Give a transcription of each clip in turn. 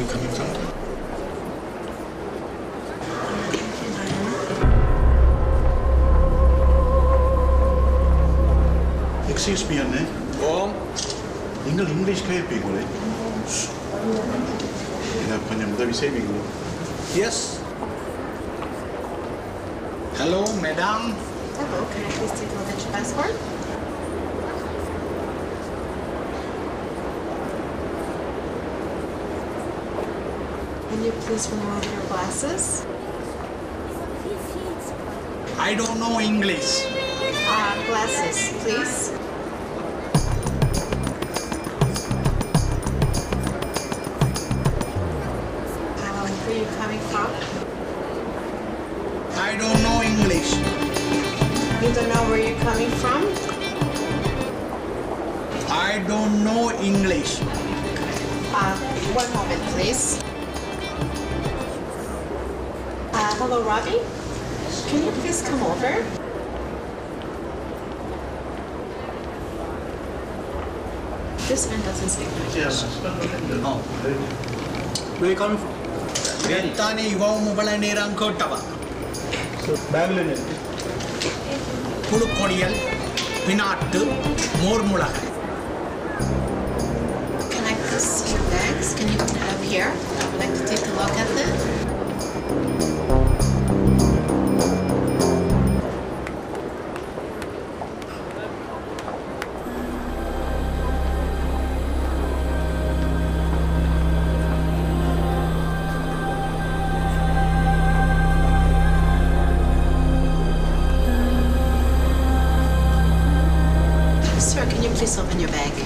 you coming from? Excuse me அண்ணே ஓம் நீங்கள் இங்கிலீஷ் கேட்பீங்களே இதை கொஞ்சம் உதவி செய்வீங்களோ Yes. Hello, madam. Hello, can I please take a look at your passport? Can you please remove your glasses? I don't know English. Uh, glasses, please. Um, where are you coming from? I don't know English. You don't know where you're coming from? I don't know English. Uh, one moment, please. Uh, hello, Robbie. Can you please come over? This man doesn't speak English. Yes. Oh. Where are you coming from? Vettane ivavu mubalane rankottava. Bangalore. புழுக்கொடியல் பினாட்டு மோர்முளகை Can I please see your bags? Can you put it up here? I would like to take a look at it. Sir, can you please open your bag?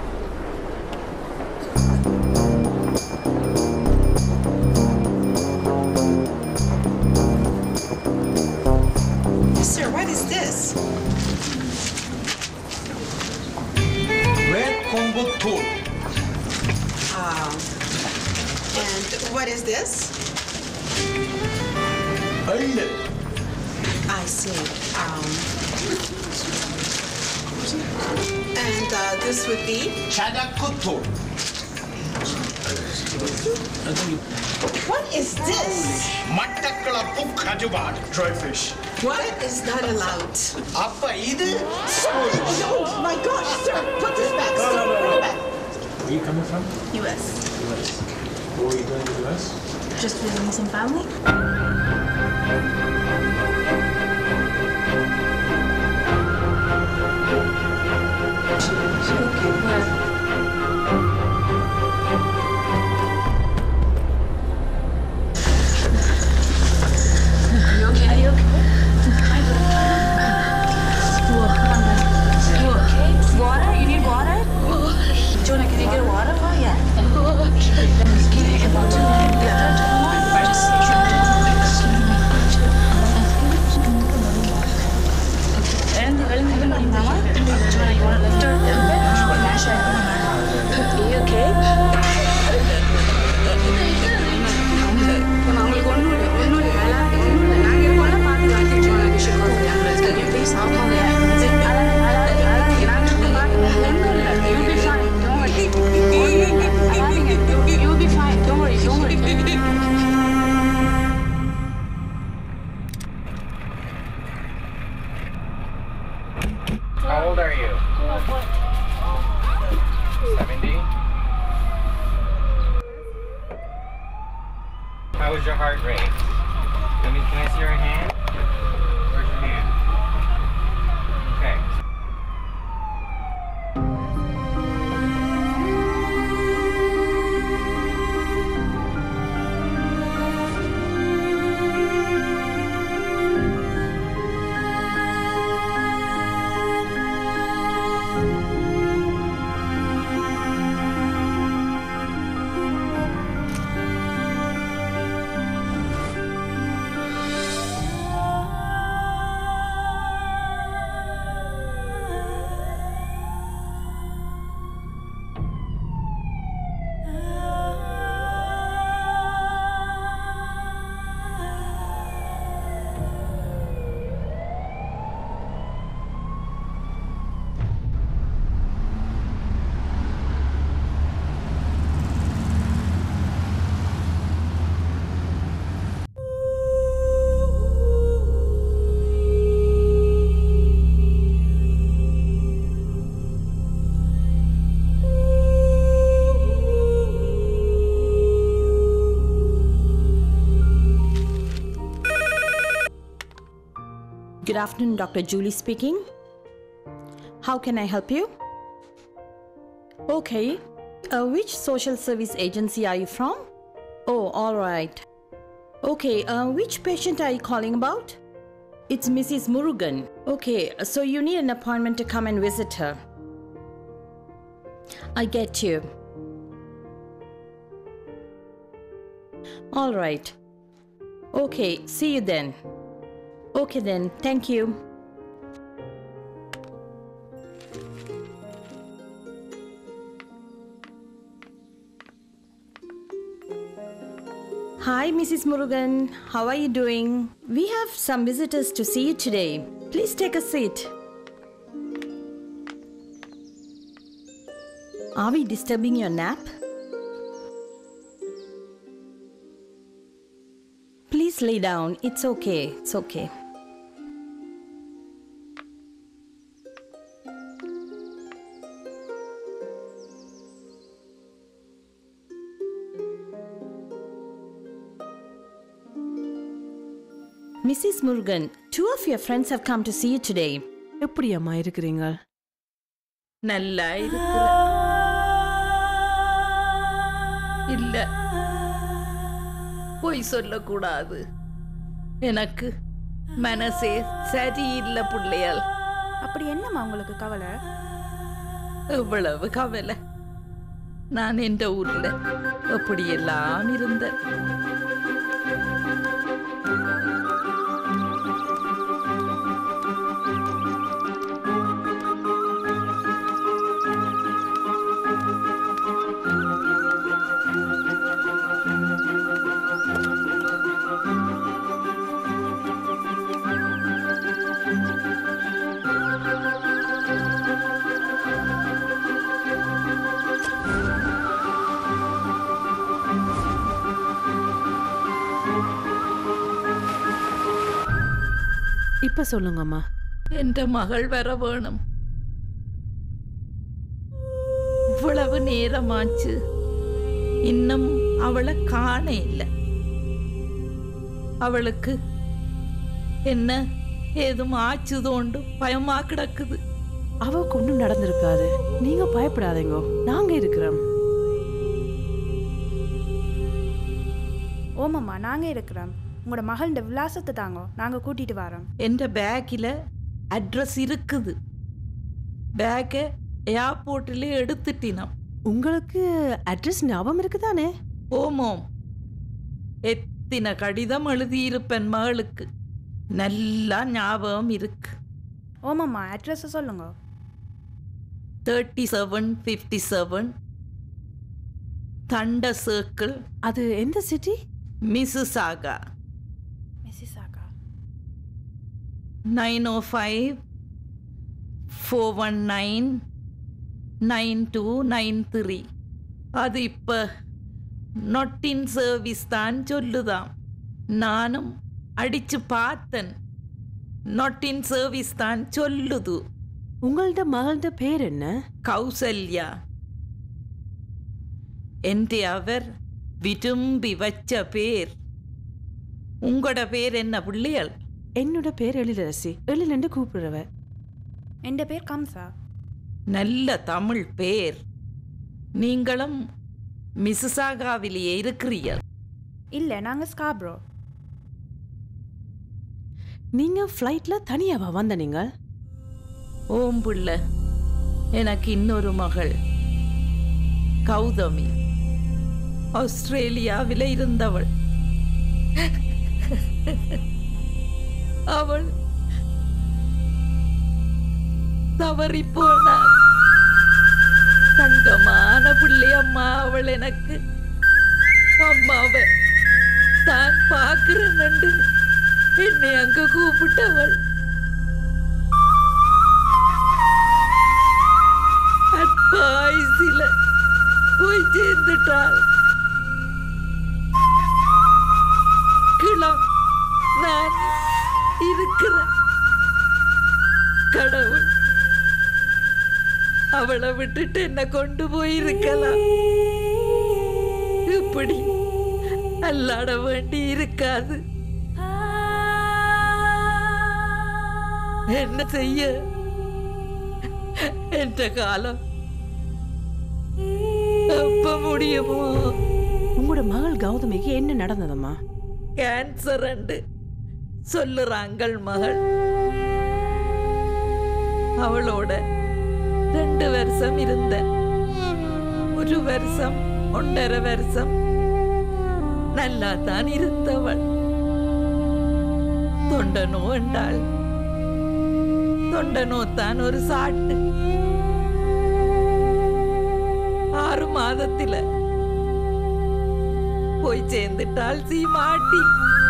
Sir, what is this? red கொம்புத்தூள் Um, and what is this? எள்ளு I see. Um, and uh, this would be? சதக்குத்தூள் What is this? Batticaloa கஜுபாடு Dry fish. What is not allowed? அப்ப இது Oh my gosh, sir! Put this back, sir! Put it back. Where are you coming from? U.S. What are you doing in the US? Just visiting some family. Where? Are you okay? Are you okay? Whoa, calm down. You okay? Water? You need water? Jonah, can you get water? Oh, yeah. Can you get water? Yeah. Or just எழுந்து எழுந்து இது பண்ணிருந்தாமா Jonah, you want to lift her a little bit? Mash her. Are you okay? அவங்களுக்கு ஒன்றும் இல்லை ஒன்றும் இல்லை வேலை ஒன்றும் இல்லை நாங்கள் இருக்கோம்ல பார்த்து வாங்கிட்டு Jonah, you should go to the ambulance. Can you please? ஆமாங்க அழாத அழாத அழாதீங்க நாங்கள் இருக்கோம் பார்த்து ஒன்றும் இல்லை you'll be fine don't worry அழாதீங்க you'll be fine don't worry don't worry How old are you? 70? How is your heart rate? Let me, can I see your hand? Where's your hand? Okay. Good afternoon, Dr. Julie speaking. How can I help you? Okay. Uh, which social service agency are you from? Oh, all right. Okay, uh, which patient are you calling about? It's Mrs. Murugan. Okay, so you need an appointment to come and visit her. I get you. All right. Okay, see you then. Okay then, thank you. Hi, Mrs. Murugan. How are you doing? We have some visitors to see you today. Please take a seat. Are we disturbing your nap? Please lay down. It's okay. It's okay. Mrs. Murugan, two of your friends have come to see you today. எப்படி அம்மா இருக்கிறீங்க நல்லா இருக்கிற இல்ல பொய் சொல்லக்கூடாது எனக்கு மனசே சரியில்லை பிள்ளையால் அப்படி என்னம்மா உங்களுக்கு கவலை எவ்வளவு கவலை நான் என்ற ஊர்ல அப்படியெல்லாம் இருந்தேன் இப்ப சொல்லுங்கம்மா என்ற மகள் வர வேணும் இவ்வளவு நேரமாச்சு இன்னும் அவளை காண இல்லை அவளுக்கு என்ன ஏதும் ஆச்சுதோண்டு பயமா கிடக்குது அவக்கு ஒண்ணும் நடந்திருக்காது நீங்க பயப்படாதீங்க நாங்க இருக்கிறோம் ஓமாம்மா நாங்க இருக்கிறோம் உங்களோட மகளோட விலாசத்தை தாங்க நாங்க கூட்டிட்டு வரோம் என்ற பேக்கில் அட்ரஸ் இருக்குது பேக்கை ஏர்போர்ட்டில் எடுத்துட்டினோம் உங்களுக்கு அட்ரஸ் ஞாபகம் இருக்குதானே ஓமோம் எத்தின கடிதம் எழுதியிருப்பேன் மகளுக்கு நல்லா ஞாபகம் இருக்கு ஓமாம்மா அட்ரஸை சொல்லுங்க தேர்ட்டி செவன் ஃபிஃப்டி செவன் தண்ட சர்க்கிள் அது எந்த city Mississauga Mississauga nine O five four one nine nine two nine three அது இப்போ not in சர்வீஸ் தான் சொல்லுதாம் நானும் அடிச்சு பார்த்தேன் not in சர்வீஸ் தான் சொல்லுது உங்கள்ட மகள்ட பேர் என்ன கௌசல்யா என்கிட்ட அவர் விரும்பி வச்ச பேர் உங்களோட பேர் என்ன பிள்ளைகள் என்னோட பேர் எழிலரசி எழிலண்டு கூப்பிடுறவ என் பேர் கம்சா நல்ல தமிழ் பேர் நீங்களும் மிசுசாகாவிலேயே இருக்கிறீர்கள் இல்லை நாங்க ஸ்காப்ரோ நீங்க ஃப்ளைட்ல தனியாவா வந்த நீங்க ஓம் பிள்ளை எனக்கு இன்னொரு மகள் கௌதமி ஆஸ்திரேலியாவில் இருந்தவள் அவள் தவறி போனாள் தங்கமான பிள்ளை அம்மா அவள் எனக்கு அம்மாவை தான் பார்க்கிறேன் என்னை அங்க கூப்பிட்டவள் அட்பாய்ஸில போய் சேர்ந்துட்டாள் கிளம் நான் இருக்கிறேன் கடவுள் அவளை விட்டுட்டு என்ன கொண்டு போயிருக்கலாம் இப்படி அல்லாட வேண்டி இருக்காது என்ன செய்ய என்ற காலம் எப்ப முடியுமோ உங்களோட மகள் கௌதமிக்கு என்ன நடந்ததம்மா கேன்சர் அண்டு சொல்லுறாங்கள் மகள் அவளோட ரெண்டு வருஷம் இருந்தேன் ஒரு வருஷம் ஒன்றரை வருஷம் நல்லா தான் இருந்தவள் தொண்டனோ என்றாள் தொண்டனோ தான் ஒரு சாட்டு ஆறு மாதத்தில போய் சேர்ந்துட்டாள் சீமாட்டி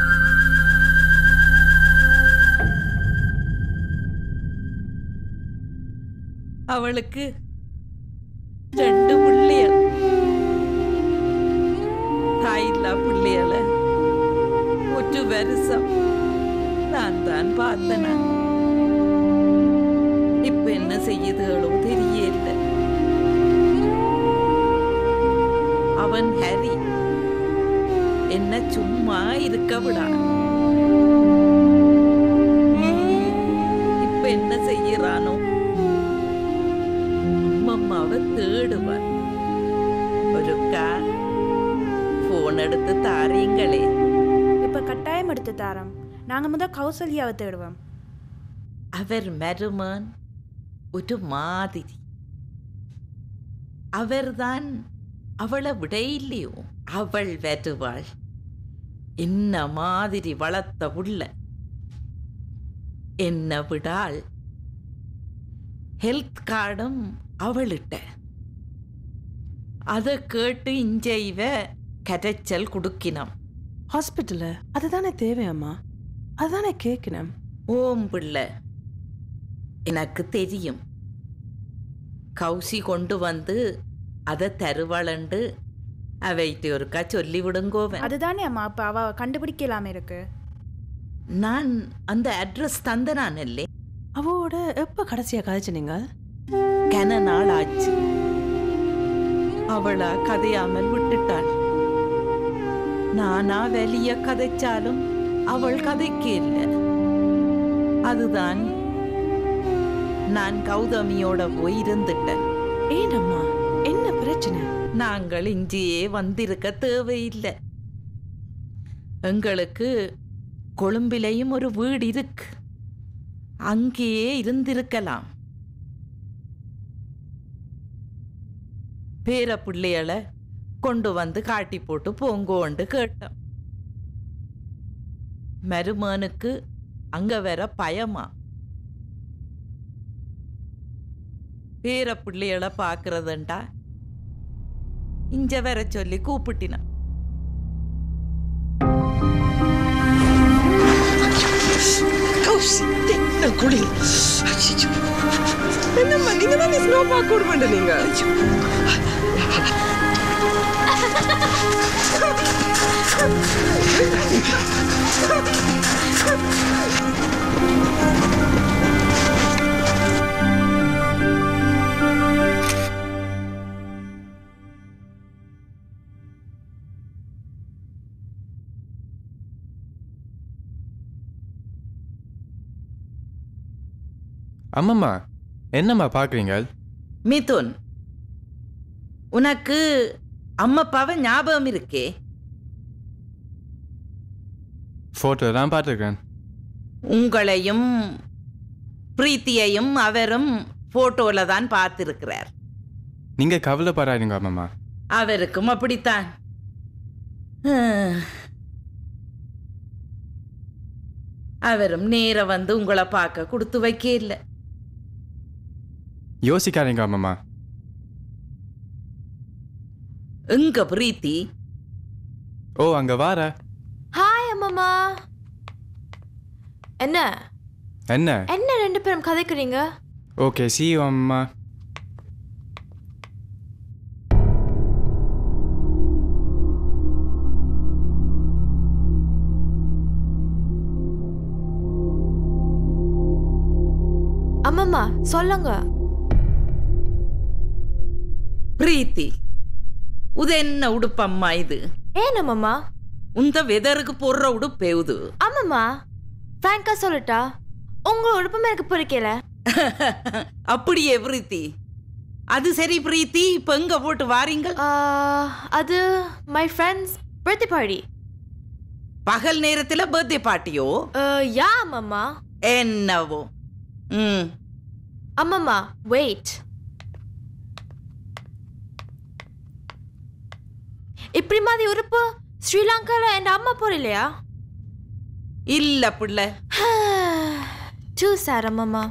அவளுக்கு ரெண்டு பிள்ளைகள் தாயில்லா பிள்ளைகள ஒரு வருஷம் நான் தான் பார்த்தன இப்ப என்ன செய்யுதுகளோ தெரியல அவன் ஹரி என்ன சும்மா இருக்க விடா இப்ப என்ன செய்யறானோ அம்மாவை தேடுவான் ஒருக்கா போன் எடுத்து தாரீங்களே இப்ப கட்டாயம் எடுத்து தாரோம் நாங்க முத கௌசல்யாவை தேடுவோம் அவர் மருமன் ஒரு மாதிரி அவர்தான் அவளை விட இல்லையோ அவள் வருவாள் என்ன மாதிரி வளர்த்த உள்ள என்ன விடாள் ஹெல்த் கார்டும் அவளிட்ட அதை கேட்டு இஞ்ச இவ கரைச்சல் குடுக்கினம் ஹாஸ்பிட்டலு அதுதானே தேவையம்மா அதுதானே கேட்கணும் ஓம் பிள்ளை எனக்கு தெரியும் கௌசி கொண்டு வந்து அதை தருவளண்டு அவைட்டு ஒருக்கா சொல்லி விடுங்கோவன் அதுதானே அம்மா அப்ப அவ கண்டுபிடிக்கலாம இருக்கு நான் அந்த அட்ரஸ் தந்த நான் இல்லே அவளோட எப்போ கடைசியாக கதைச்சு நீங்கள் கன நாள் ஆச்சு அவளா கதையாமல் விட்டுட்டாள் நானா வெளிய கதைச்சாலும் அவள் கதைக்கு இல்லை அதுதான் நான் கௌதமியோட போய் இருந்துட்டேன் ஏனம்மா என்ன பிரச்சனை நாங்கள் இங்கேயே வந்திருக்க தேவையில்லை எங்களுக்கு கொழும்பிலையும் ஒரு வீடு இருக்கு அங்கேயே இருந்திருக்கலாம் பேர பிள்ளைகளை கொண்டு வந்து காட்டி போட்டு போங்கோண்டு கேட்டோம் மருமனுக்கு அங்க வர பயமா பேர பிள்ளைகளை பார்க்கறதுண்டா இஞ்ச வர சொல்லி கூப்பிட்டினான் என்னம்மா நீங்க தானே ஸ்னோ பார்க் விட நீங்க அம்மம்மா என்னம்மா பார்க்குறீங்க மிதுன் உனக்கு அம்மப்பாவை ஞாபகம் இருக்கே ஃபோட்டோ தான் பார்த்துருக்கேன் உங்களையும் பிரீத்தியையும் அவரும் போட்டோல தான் பார்த்திருக்கிறார் நீங்கள் கவலைப்படாதீங்க அம்மம்மா அவருக்கும் அப்படித்தான் ஹம். அவரும் நேர வந்து உங்களை பார்க்க கொடுத்து வைக்க இல்லை யோசிக்காதீங்க அம்மம்மா எங்க பிரீத்தி ஓ அங்கே வார ஹாய் அம்மம்மா என்ன என்ன என்ன ரெண்டு பேரும் கதைக்கிறீங்க ஓகே சி அம்மா அம்மம்மா சொல்லுங்க பிரீத்தி இது என்ன உடுப்பம்மா இது ஏன் அம்மம்மா உந்த வெதருக்கு போடுற உடுப்பு எவுது அம்மம்மா ஃப்ராங்கா சொல்லட்டா உங்க உடுப்பும் எனக்கு பிடிக்கல அப்படியே பிரீத்தி அது சரி பிரீத்தி இப்ப எங்க போட்டு வாரீங்கள் அது மை ஃப்ரெண்ட்ஸ் பர்த்டே பார்ட்டி பகல் நேரத்துல பர்த்டே பார்ட்டியோ யா அம்மம்மா என்னவோ ம் அம்மம்மா வெயிட் இப்படி மாதிரி உறுப்பு ஸ்ரீலங்கால என் அம்மா போறலையா இல்ல பிள்ளை டூ சார் அம்மம்மா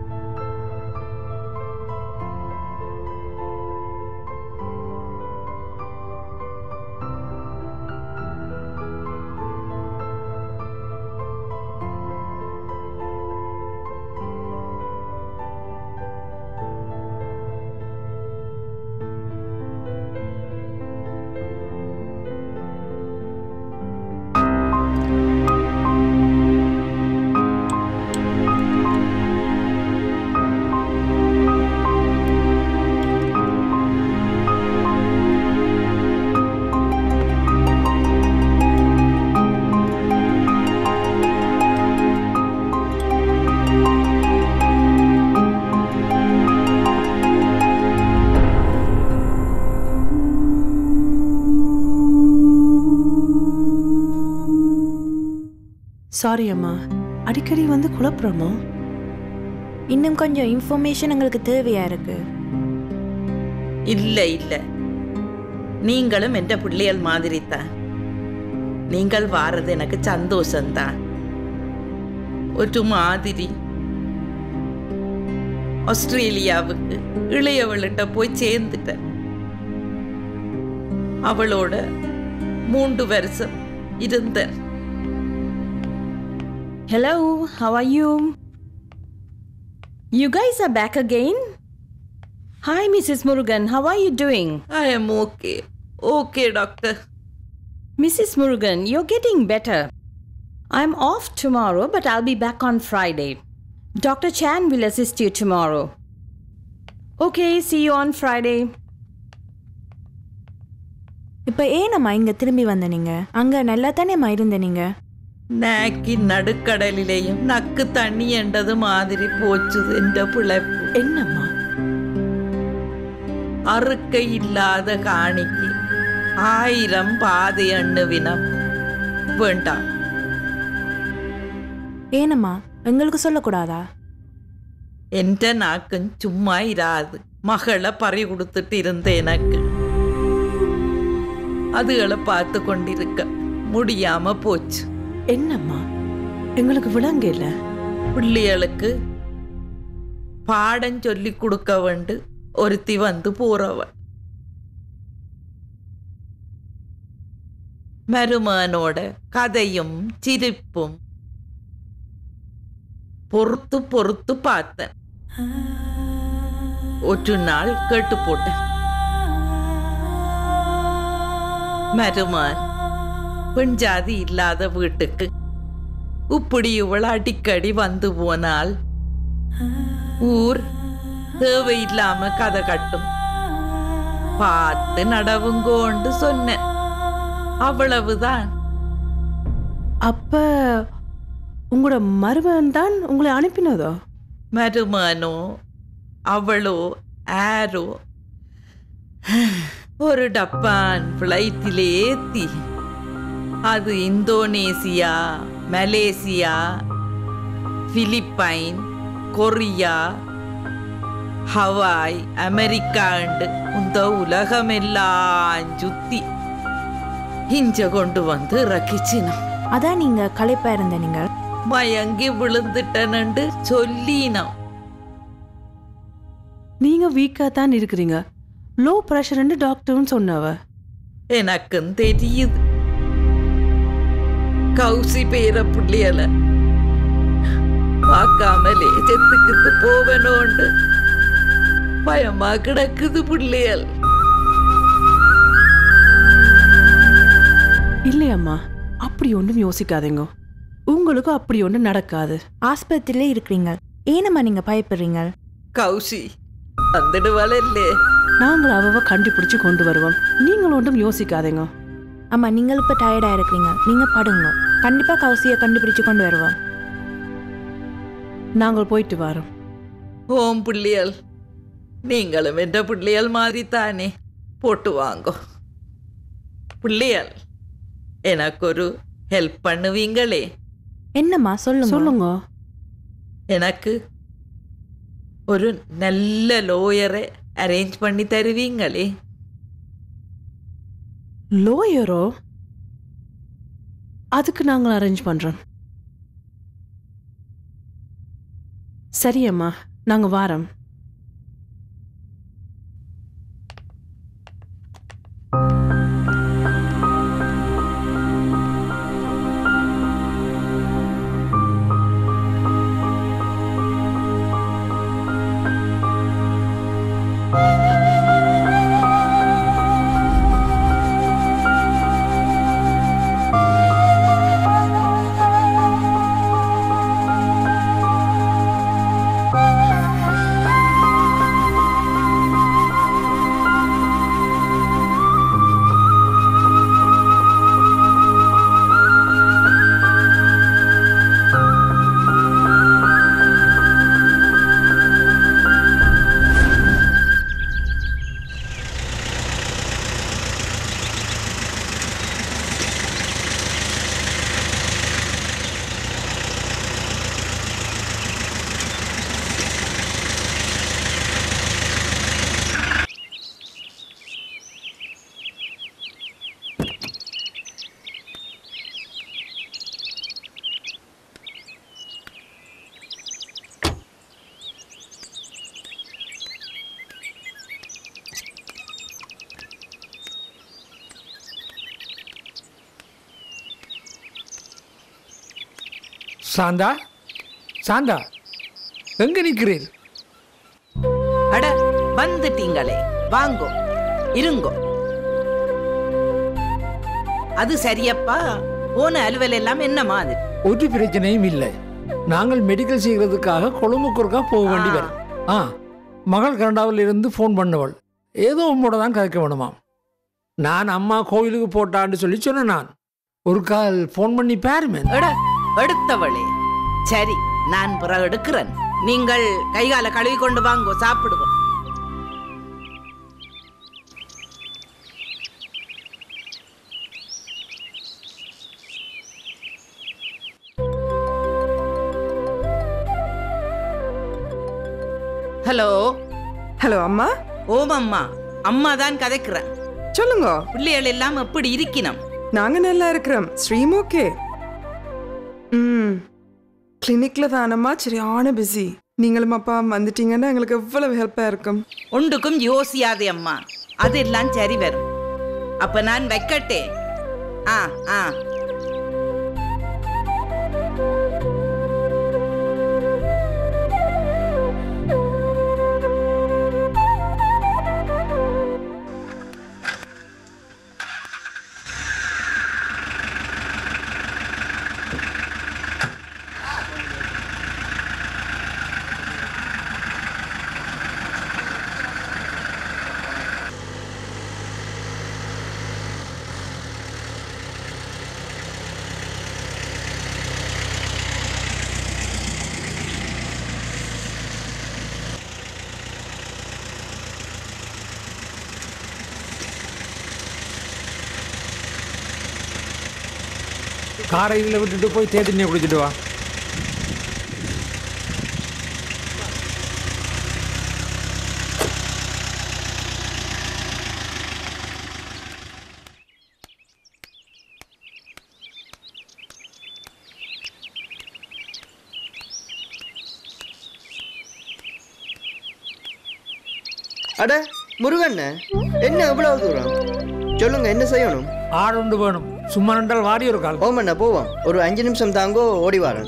சாரி அம்மா அடிக்கடி வந்து குழப்புறோமோ இன்னும் கொஞ்சம் இன்ஃபர்மேஷன் எங்களுக்கு தேவையா இருக்கு இல்ல இல்ல நீங்களும் என்ற பிள்ளைகள் மாதிரி தான் நீங்கள் வாரது எனக்கு சந்தோஷம்தான் ஒரு மாதிரி ஆஸ்திரேலியாவுக்கு இளையவள்கிட்ட போய் சேர்ந்துட்டேன் அவளோட மூன்று வருஷம் இருந்தேன் Hello, how are you? You guys are back again? Hi, Mrs. Murugan, how are you doing? I am okay. Okay, doctor. Mrs. Murugan, you're getting better. I'm off tomorrow, but I'll be back on Friday. Dr. Chan will assist you tomorrow. Okay, see you on Friday. இப்போ ஏனம்மா இங்க திரும்பி வந்த நீங்க அங்க நல்லா தானேம்மா இருந்த நீங்க நாக்கி நடுக்கடலிலேயும் நக்கு தண்ணி என்றது மாதிரி போச்சு என்ற பிழைப்பு என்னம்மா அறுக்கை இல்லாத காணிக்கு ஆயிரம் பாதை எண்ணுவினம் வேண்டாம் ஏனம்மா எங்களுக்கு சொல்லக்கூடாதா என்ற நாக்கும் சும்மா இராது மகளை பறி கொடுத்துட்டு இருந்த எனக்கு அதுகளை பார்த்து கொண்டிருக்க முடியாம போச்சு என்னம்மா எங்களுக்கு விளங்க இல்ல பிள்ளைகளுக்கு பாடம் சொல்லி கொடுக்க வேண்டு ஒருத்தி வந்து போறவ மருமகனோட கதையும் சிரிப்பும் பொறுத்து பொறுத்து பார்த்தேன் ஒரு நாள் கேட்டு போட்டேன் மருமகன் பெண் ஜாதி இல்லாத வீட்டுக்கு இப்படி இவள் அடிக்கடி வந்து போனால் ஊர் தேவையில்லாம கதை கட்டும் பார்த்து நடவுங்கோண்டு சொன்னேன் அவ்வளவுதான் அப்ப உங்களோட மருமகன் தான் உங்களை அனுப்பினதோ மருமகனோ அவளோ ஆரோ ஒரு டப்பான் ஃப்ளைட்டில் ஏத்தி அது Indonesia Malaysia Philippine Korea Hawaii அமெரிக்காண்டு இந்த உலகமெல்லாம் சுத்தி இஞ்ச கொண்டு வந்து இறக்கிச்சினோம் அதான் நீங்க களைப்பா இருந்த நீங்க மயங்கி விழுந்துட்டனண்டு சொல்லினோம் நீங்க வீக்கா தான் இருக்கிறீங்க லோ ப்ரெஷர்னு டாக்டர்னு சொன்னவ எனக்கும் தெரியுது கௌசி பேர புள்ளியல பார்க்காமலே செத்துக்கிட்டு போவனோண்டு பயமா கிடக்குது புள்ளியல் இல்லையம்மா அப்படி ஒன்றும் யோசிக்காதீங்க உங்களுக்கு அப்படி ஒன்றும் நடக்காது ஆஸ்பத்திரியில இருக்கிறீங்க ஏனம்மா நீங்க பயப்படுறீங்க கௌசி வந்துடுவாளே நாங்கள் அவவ கண்டுபிடிச்சு கொண்டு வருவோம் நீங்கள் ஒன்றும் யோசிக்காதீங்க அம்மா நீங்கள் இப்ப டயர்டா இருக்கிறீங்க நீங்க படுங்க கண்டிப்பா கௌசியை கண்டுபிடிச்சு கொண்டு வருவோம் நாங்கள் போயிட்டு வரோம் ஓம் பிள்ளைகள் நீங்களும் என்ற பிள்ளைகள் மாதிரி தானே போட்டு வாங்கோ பிள்ளைகள் எனக்கு ஒரு ஹெல்ப் பண்ணுவீங்களே என்னம்மா சொல்லுங்க சொல்லுங்க எனக்கு ஒரு நல்ல லோயரை அரேஞ்ச் பண்ணி தருவீங்களே லோயரோ அதுக்கு நாங்கள் அரேஞ்ச் பண்றோம் சரி அம்மா நாங்கள் வாரோம் சாந்தா சாந்தா எங்க நிற்கிறீர் அட வந்துட்டீங்களே வாங்கோ இருங்கோ அது சரியப்பா போன அலுவல் எல்லாம் என்ன மாதிரி ஒரு பிரச்சனையும் இல்லை நாங்கள் மெடிக்கல் செய்கிறதுக்காக கொழும்புக்குறுக்கா போக வேண்டி வரும் ஆ மகள் கனடாவில் இருந்து ஃபோன் பண்ணவள் ஏதோ உம்மோட தான் கதைக்க வேணுமாம் நான் அம்மா கோயிலுக்கு போட்டான்னு சொல்லி சொன்னேன் நான் ஒரு கால் ஃபோன் பண்ணி பாருமே எட எடுத்தவளே சரி நான் பிறகு எடுக்கிறேன் நீங்கள் கைகால கழுவி கொண்டு வாங்கோ சாப்பிடுவோம் ஹலோ ஹலோ அம்மா ஓம் அம்மா அம்மா தான் கதைக்கிறேன் சொல்லுங்க பிள்ளைகள் எல்லாம் எப்படி இருக்கினம் நாங்க நல்லா இருக்கிறோம் ஸ்ரீம் ஓகே ம் கிளினிக்ல தானம்மா சரியான பிஸி நீங்களும் அப்பா வந்துட்டீங்கன்னா எங்களுக்கு எவ்வளவு ஹெல்ப்பாக இருக்கும் ஒன்றுக்கும் யோசியாதே அம்மா அதெல்லாம் சரி வரும் அப்ப நான் வைக்கட்டே ஆ ஆ காரை இதில் விட்டுட்டு போய் தேத்தண்ணியை குடிச்சிட்டு வா அட முருகண்ண என்ன எவ்வளவு தூரம் சொல்லுங்க என்ன செய்யணும் ஆடு ஒன்று வேணும் சும்மா ரெண்டால் வாரி ஒரு கால் ஓமண்ணா போவோம் ஒரு அஞ்சு நிமிஷம் தாங்கோ ஓடி வரேன்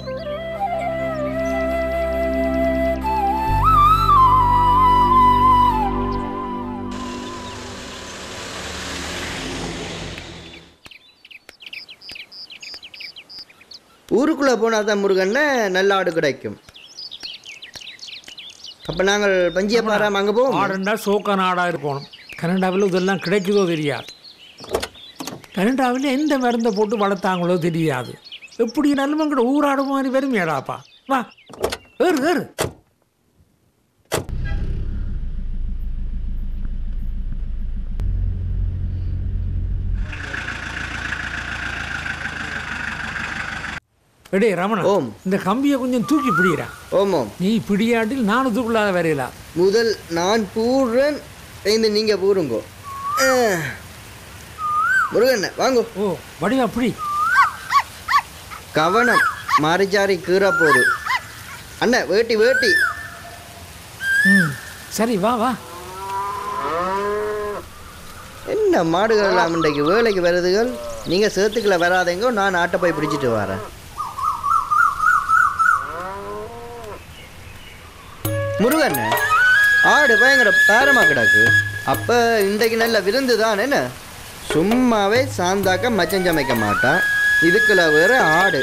ஊருக்குள்ளே போனால் தான் முருகண்ண நல்ல ஆடு கிடைக்கும் அப்போ நாங்கள் பஞ்சியப்பாராம் அங்கே போவோம் ஆடுண்டா சோக்கான ஆடாக இருக்கணும் கனடாவில் இதெல்லாம் கிடைக்குதோ தெரியாது கனடாவில் எந்த மருந்தை போட்டு வளர்த்தாங்களோ தெரியாது எப்படி நல்லவங்கட ஊராடு மாதிரி வருமேடாப்பா வா ஏறு ஏறு எடே ரமணா ஓம் இந்த கம்பியை கொஞ்சம் தூக்கி பிடிக்கிறா ஓமோம் நீ பிடியாட்டில் நானும் தூக்கலாத வரையலாம் முதல் நான் பூர்றேன் இந்த நீங்க பூருங்கோ அஹ். முருகண்ண வாங்கோ ஓ வடிவா பிடி கவனம் மாறிச்சாரி கீறா போகுது அண்ணன் வேட்டி வேட்டி ம் சரி வா வா என்ன மாடுகள் எல்லாம் இன்றைக்கு வேலைக்கு வருதுகள் நீங்கள் சேத்துக்குள்ள வராதேங்கோ நான் ஆட்டை போய் பிடிச்சிட்டு வரேன் முருகண்ண ஆடு பயங்கர பேரமா கிடக்கு அப்போ இன்றைக்கு நல்ல விருந்து தான் என்ன சும்மாவே சாந்தாக்க மச்சம் சமைக்க மாட்டான் இதுக்குள்ள வேற ஆடு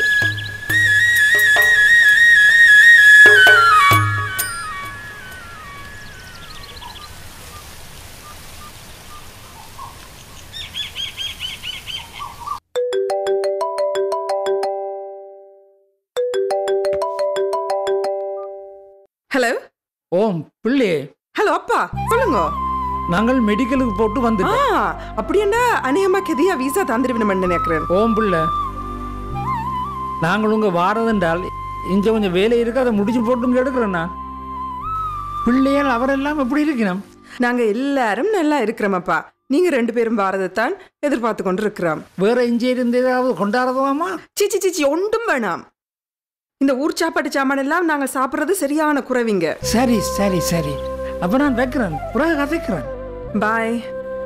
ஹலோ ஓம் பிள்ளை ஹலோ அப்பா சொல்லுங்க நாங்கள் மெடிக்கலுக்கு போட்டு ஆ வந்துட்டோம் அப்படின்னா அநேகமா கெதியா வீசா தந்துருவினம் நினைக்கிறேன் ஓம் பிள்ளை நாங்கள் உங்க வாரதென்றால் இங்க கொஞ்சம் வேலை இருக்கு அதை முடிச்சு போட்டு எடுக்கிறேண்ணா பிள்ளையால் அவரெல்லாம் எப்படி இருக்கணும் நாங்க எல்லாரும் நல்லா இருக்கிறோமப்பா நீங்க ரெண்டு பேரும் வாரதைத்தான் எதிர்பார்த்து கொண்டு இருக்கிறோம் வேற இங்கே இருந்து ஏதாவது கொண்டாடுறதாமா சிச்சி சிச்சி ஒன்றும் வேணாம் இந்த ஊர் சாப்பாட்டு சாமான் எல்லாம் நாங்க சாப்பிடுறது சரியான குறைவிங்க சரி சரி சரி அப்ப நான் வைக்கிறேன் பிறகு கதைக்கிறேன் பாய்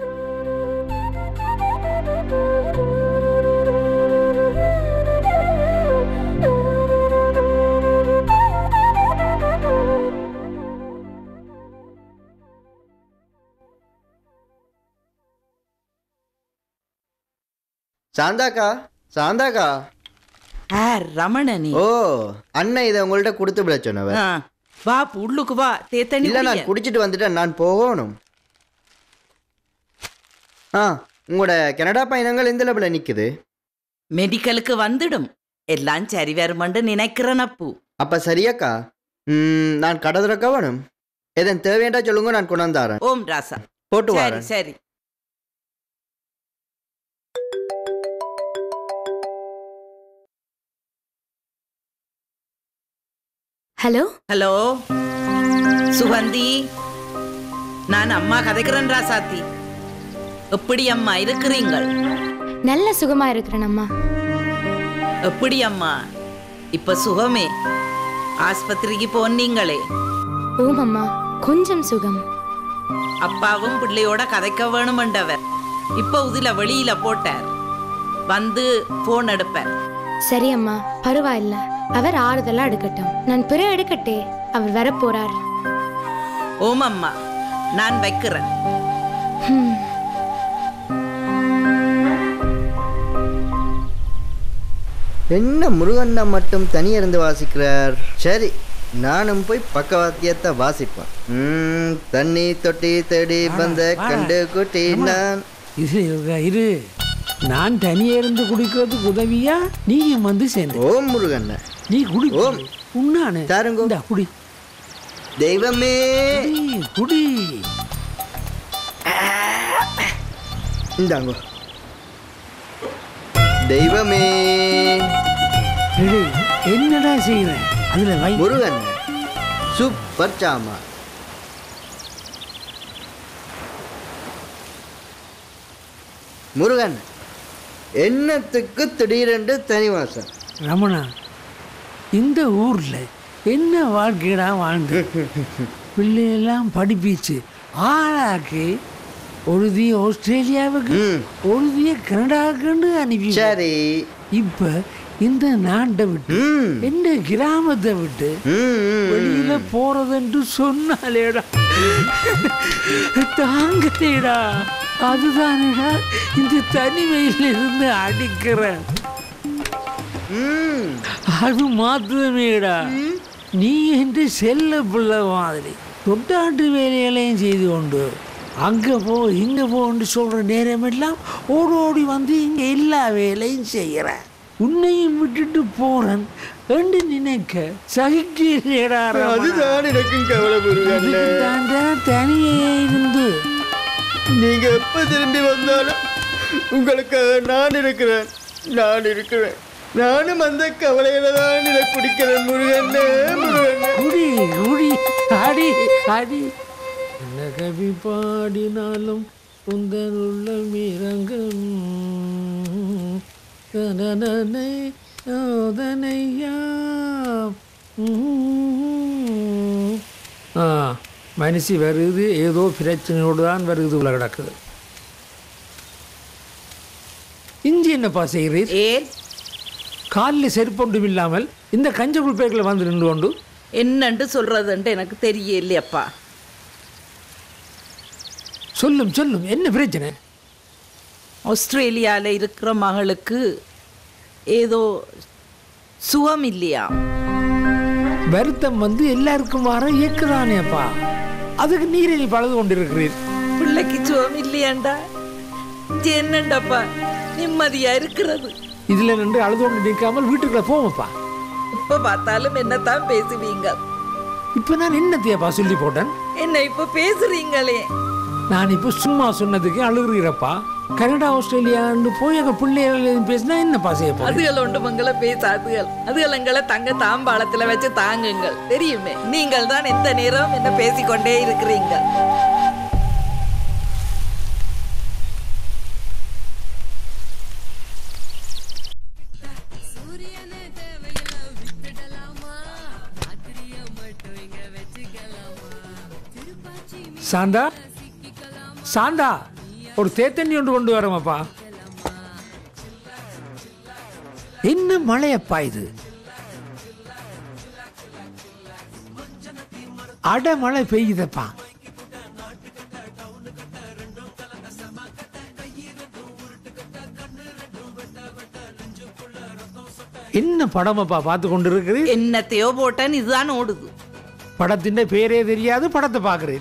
சாந்தாக்கா சாந்தாக்கா ஆ ரமணனி ஓ அண்ணன் இதை உங்கள்ட்ட கொடுத்து விட சொன்னவர் ஆ, வா உள்ளுக்கு வா தேத்தனி இல்ல நான் குடிய. குடிச்சிட்டு வந்துட்டேன் நான் போகணும் ஆ உங்களோட கனடா பயணங்கள் எந்த லெவலில் நிக்குது மெடிக்கலுக்கு வந்துடும் எல்லாம் சரி வருமண்டு நினைக்கிறேன் அப்பு அப்ப சரியாக்கா ம், நான் கடை திறக்க வேணும் எதன் தேவையண்டா சொல்லுங்க நான் கொண்டாந்து தரேன் ஓம் ராசா போட்டு சரி வரேன் சரி ஹலோ ஹலோ சுகந்தி நான் அம்மா கதைக்கிறேன் ராசாத்தி எப்படி அம்மா இருக்கிறீங்கள் நல்ல சுகமா இருக்கிறேன் அம்மா எப்படி அம்மா இப்ப சுகமே ஆஸ்பத்திரிக்கு போனீங்களே ஓம் அம்மா கொஞ்சம் சுகம் அப்பாவும் பிள்ளையோட கதைக்க வேணுமெண்டவர் இப்ப உதில வெளியில போட்டார் வந்து போன் எடுப்பார் சரி அம்மா பரவாயில்ல அவர் ஆறுதலா எடுக்கட்டும் நான் பிற எடுக்கட்டே அவர் வரப்போறார் ஓம் அம்மா நான் வைக்கிறேன் ஹம். என்ன முருகண்ணா மட்டும் தனியா இருந்து வாசிக்கிறார் சரி நானும் போய் பக்கவாத்தியத்தை வாசிப்பேன் ம், தண்ணி தொட்டி தேடி வந்த கண்டு குட்டி நான் இது இரு நான் தனியே இருந்து குடிக்கிறதுக்கு உதவியா நீயும் வந்து சேர்ந்து ஓம் முருகண்ணா நீ குடி ஓம் உண்ணானு தாருங்கோ இந்தா, குடி தெய்வமே குடி, குடி இந்தாங்கோ தெய்வமே எடு, என்னடா செய்யறேன் அதுல வை முருகன் சூப்பர் சாமா முருகன் என்னத்துக்கு திடீரென்று தனிவாசம் ரமணா இந்த ஊர்ல என்ன வாழ்க்கைடா வாழ்ந்து பிள்ளையெல்லாம் படிப்பிச்சு ஆளாக்கி ஒருதி ஆஸ்திரேலியாவுக்கு ஒருதிய கனடாவுக்குன்னு அனுப்பி சரி இப்ப இந்த நாட்டை விட்டு என்ன கிராமத்தை விட்டு வெளியில போறதுன்னு சொன்னாலேடா தாங்கலேடா அதுதானேடா இந்த தனிமையில இருந்து அடிக்கிறேன் அது மாத்திரமேடா நீ என்று செல்ல பிள்ளை மாதிரி தொட்டாட்டு வேலைகளையும் செய்து கொண்டு அங்கே போ இங்கே போன்னு சொல்கிற நேரமெல்லாம் ஓடி ஓடி வந்து இங்கே எல்லா வேலையும் செய்கிறேன் உன்னையும் விட்டுட்டு போறேன் என்று நினைக்க சகிக்கிறேடா அதுதான் எனக்கும் கவலை முருகண்ணே தாண்டா தனியே இருந்து நீங்க எப்ப திரும்பி வந்தாலும் உங்களுக்கு நான் இருக்கிறேன் நான் இருக்கிறேன் நானும் அந்த கவலையில தான் இதை குடிக்கிறேன் முருகண்ணே முருகண்ணே குடி குடி அடி அடி என்ன கவி பாடினாலும் உந்தன் உள்ள மிரங்கும் தனனனை சோதனையா ஆ மனுஷி வருது ஏதோ பிரச்சனையோடு தான் வருது உள்ள கிடக்குது இஞ்சி என்னப்பா செய்கிறீர் ஏ காலில் செருப்பொன்றும் இல்லாமல் இந்த கஞ்ச குப்பைகளை வந்து நின்று கொண்டு என்னண்டு சொல்றதுன்ட்டு எனக்கு தெரியலையப்பா சொல்லும் சொல்லும் என்ன பிரச்சனை ஆஸ்திரேலியாவில் இருக்கிற மகளுக்கு ஏதோ சுகம் இல்லையா வருத்தம் வந்து எல்லாருக்கும் வர இயக்குதானேப்பா அதுக்கு நீரை நீ பழுது கொண்டிருக்கிறீர் பிள்ளைக்கு சுகம் இல்லையாண்டா இது என்னண்டாப்பா நிம்மதியா இருக்கிறது இதுல நின்று அழுது கொண்டு நிற்காமல் வீட்டுக்குள்ள போவோம்ப்பா இப்ப பார்த்தாலும் என்னத்தான் பேசுவீங்க இப்ப நான் என்னத்தையப்பா சொல்லி போட்டேன் என்ன இப்ப பேசுறீங்களே நான் இப்போ சும்மா சொன்னதுக்கு அழுகிறீரப்பா கனடா ஆஸ்திரேலியான்னு போய் அங்க பிள்ளைகள் எதுவும் பேசினா என்னப்பா செய்ய போறேன் அதுகள் ஒன்று மங்கள பேசாதுகள் அதுகள் எங்களை தங்க தாம்பாளத்துல வச்சு தாங்குங்கள் தெரியுமே நீங்கள் தான் எந்த நேரம் என்ன பேசிக்கொண்டே இருக்கிறீங்க சாந்தா சாந்தா ஒரு தேத்தண்ணி ஒன்று கொண்டு வரமாப்பா என்ன மழையப்பா இது அட மழை பெய்யுதப்பா என்ன படமப்பா பார்த்து கொண்டு இருக்கிறீர் என்னத்தையோ போட்டேன் இதுதான் ஓடுது படத்தின் பேரே தெரியாது படத்தை பார்க்கிறீர்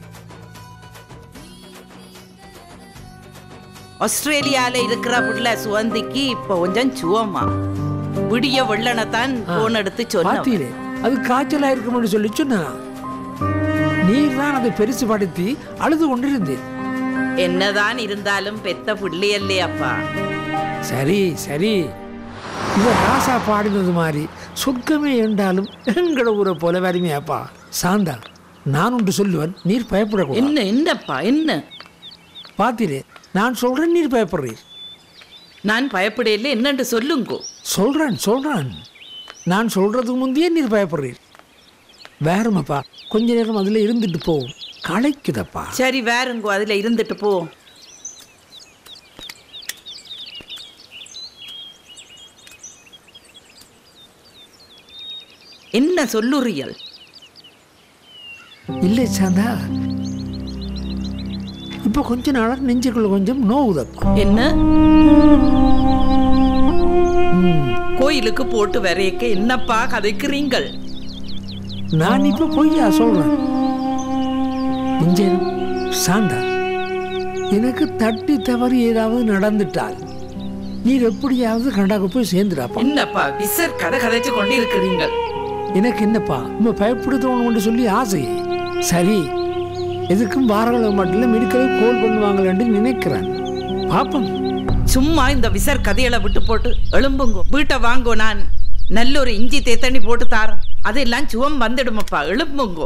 ஆஸ்திரேலியால இருக்கிற புள்ள சுவந்திக்கு இப்ப கொஞ்சம் சுவமா விடிய வெள்ளனத்தான் போன் எடுத்து சொன்னேன் பார்த்தீரே அது காய்ச்சலா இருக்கும்னு சொல்லி சொன்னா நீர் தான் அதை பெருசு படுத்தி அழுது கொண்டிருந்தேன் என்னதான் இருந்தாலும் பெத்த பிள்ளையல்லே அப்பா சரி சரி இவ ராசா பாடினது மாதிரி சொர்க்கமே என்றாலும் எங்கட ஊரை போல வறுமையாப்பா சாந்தா நான் ஒன்று சொல்லுவேன் நீர் பயப்படக்கூடாது என்ன என்னப்பா என்ன பார்த்தீரே நான் சொல்றேன் நீர் பயப்படுறீர் நான் பயப்படையில என்னன்னு சொல்லுங்கோ சொல்றேன் சொல்றேன் நான் சொல்றதுக்கு முந்தையே நீர் பயப்படுறீர் வேறுமப்பா கொஞ்ச நேரம் அதுல இருந்துட்டு போ களைக்குதப்பா சரி வேறுங்கோ அதுல இருந்துட்டு போ என்ன சொல்லுறியல் இல்லை சாந்தா இப்போ கொஞ்ச நாளா நெஞ்சுக்குள்ள கொஞ்சம் நோவுதப்பா என்ன கோயிலுக்கு போட்டு வரையக்க என்னப்பா கதைக்கிறீங்கள் நான் இப்போ பொய்யா சொல்றேன் இஞ்சேனும் சாந்தா எனக்கு தட்டி தவறி ஏதாவது நடந்துட்டால் நீர் எப்படியாவது கண்டாக்கு போய் சேர்ந்துடாப்பா என்னப்பா விசர் கதை கதைச்சு கொண்டு இருக்கிறீங்கள் எனக்கு என்னப்பா நம்ம பயப்படுத்தவனு சொல்லி ஆசை சரி எதுக்கும் வாரங்கள் மட்டும் மெடிக்கல் கோல் பண்ணுவாங்களேன்னு நினைக்கிறேன் பாப்போம் சும்மா இந்த விசர் கதையில விட்டு போட்டு எழும்புங்கோ வீட்டை வாங்கோ நான் நல்ல ஒரு இஞ்சி தேத்தண்ணி போட்டு தாரேன் அதெல்லாம் சுவம் வந்துடுமப்பா எழும்புங்கோ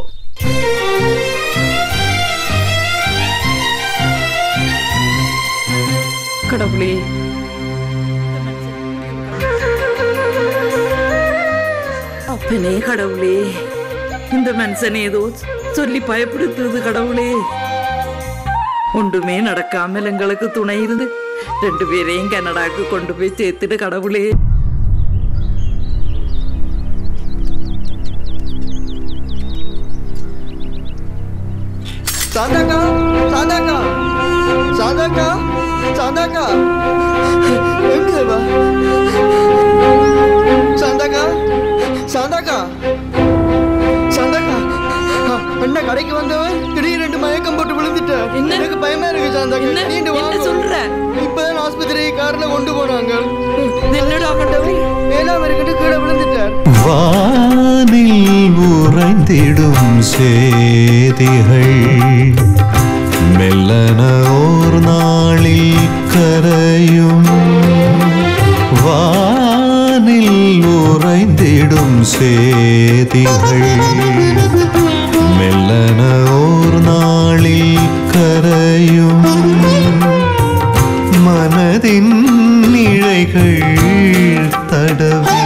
கடவுளே அப்பனே கடவுளே இந்த மனுஷன் ஏதோ சொல்லி பயப்படுத்துது கடவுளே ஒன்றுமே நடக்காமல் எங்களுக்கு துணை இருந்து ரெண்டு பேரையும் கனடாக்கு கொண்டு போய் சேர்த்துட்டு கடவுளே சாந்தாக்கா சாந்தாக்கா சாந்தாக்கா சாந்தாக்கா எங்க வா சாந்தாக்கா சாந்தாக்கா சாந்தாக்கா ஆ, அண்ணா கடைக்கு வந்தவன் திடீர் ரெண்டு மயக்கம் போட்டு விழுந்துட்டேன் எனக்கு பயமா இருக்கு சாந்தாக்கா நீண்டு வாங்க சொல்ற இப்பதான் ஆஸ்பத்திரி கார்ல கொண்டு போனாங்க என்னடா கண்டவன் சேதிகள் மெல்லன ஓர் நாளில் கரையும் வானில் உறைந்திடும் சேதிகள் மெல்லன ஓர் நாளில் கரையும் மனதின் இழைகள் தடவி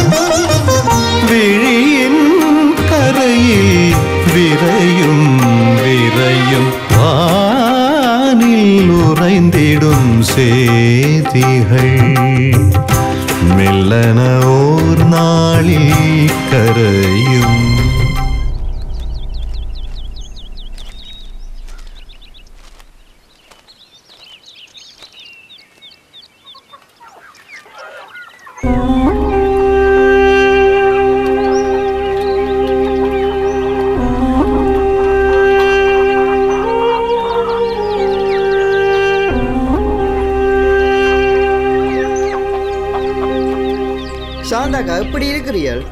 விழியின் கரையில் விரையும் விரையும் வானில் உறைந்திடும் சேதிகள் மெல்லன ஓர் நாளில் கரையும் சாந்தாக்கா எப்படி இருக்கிறீர்கள்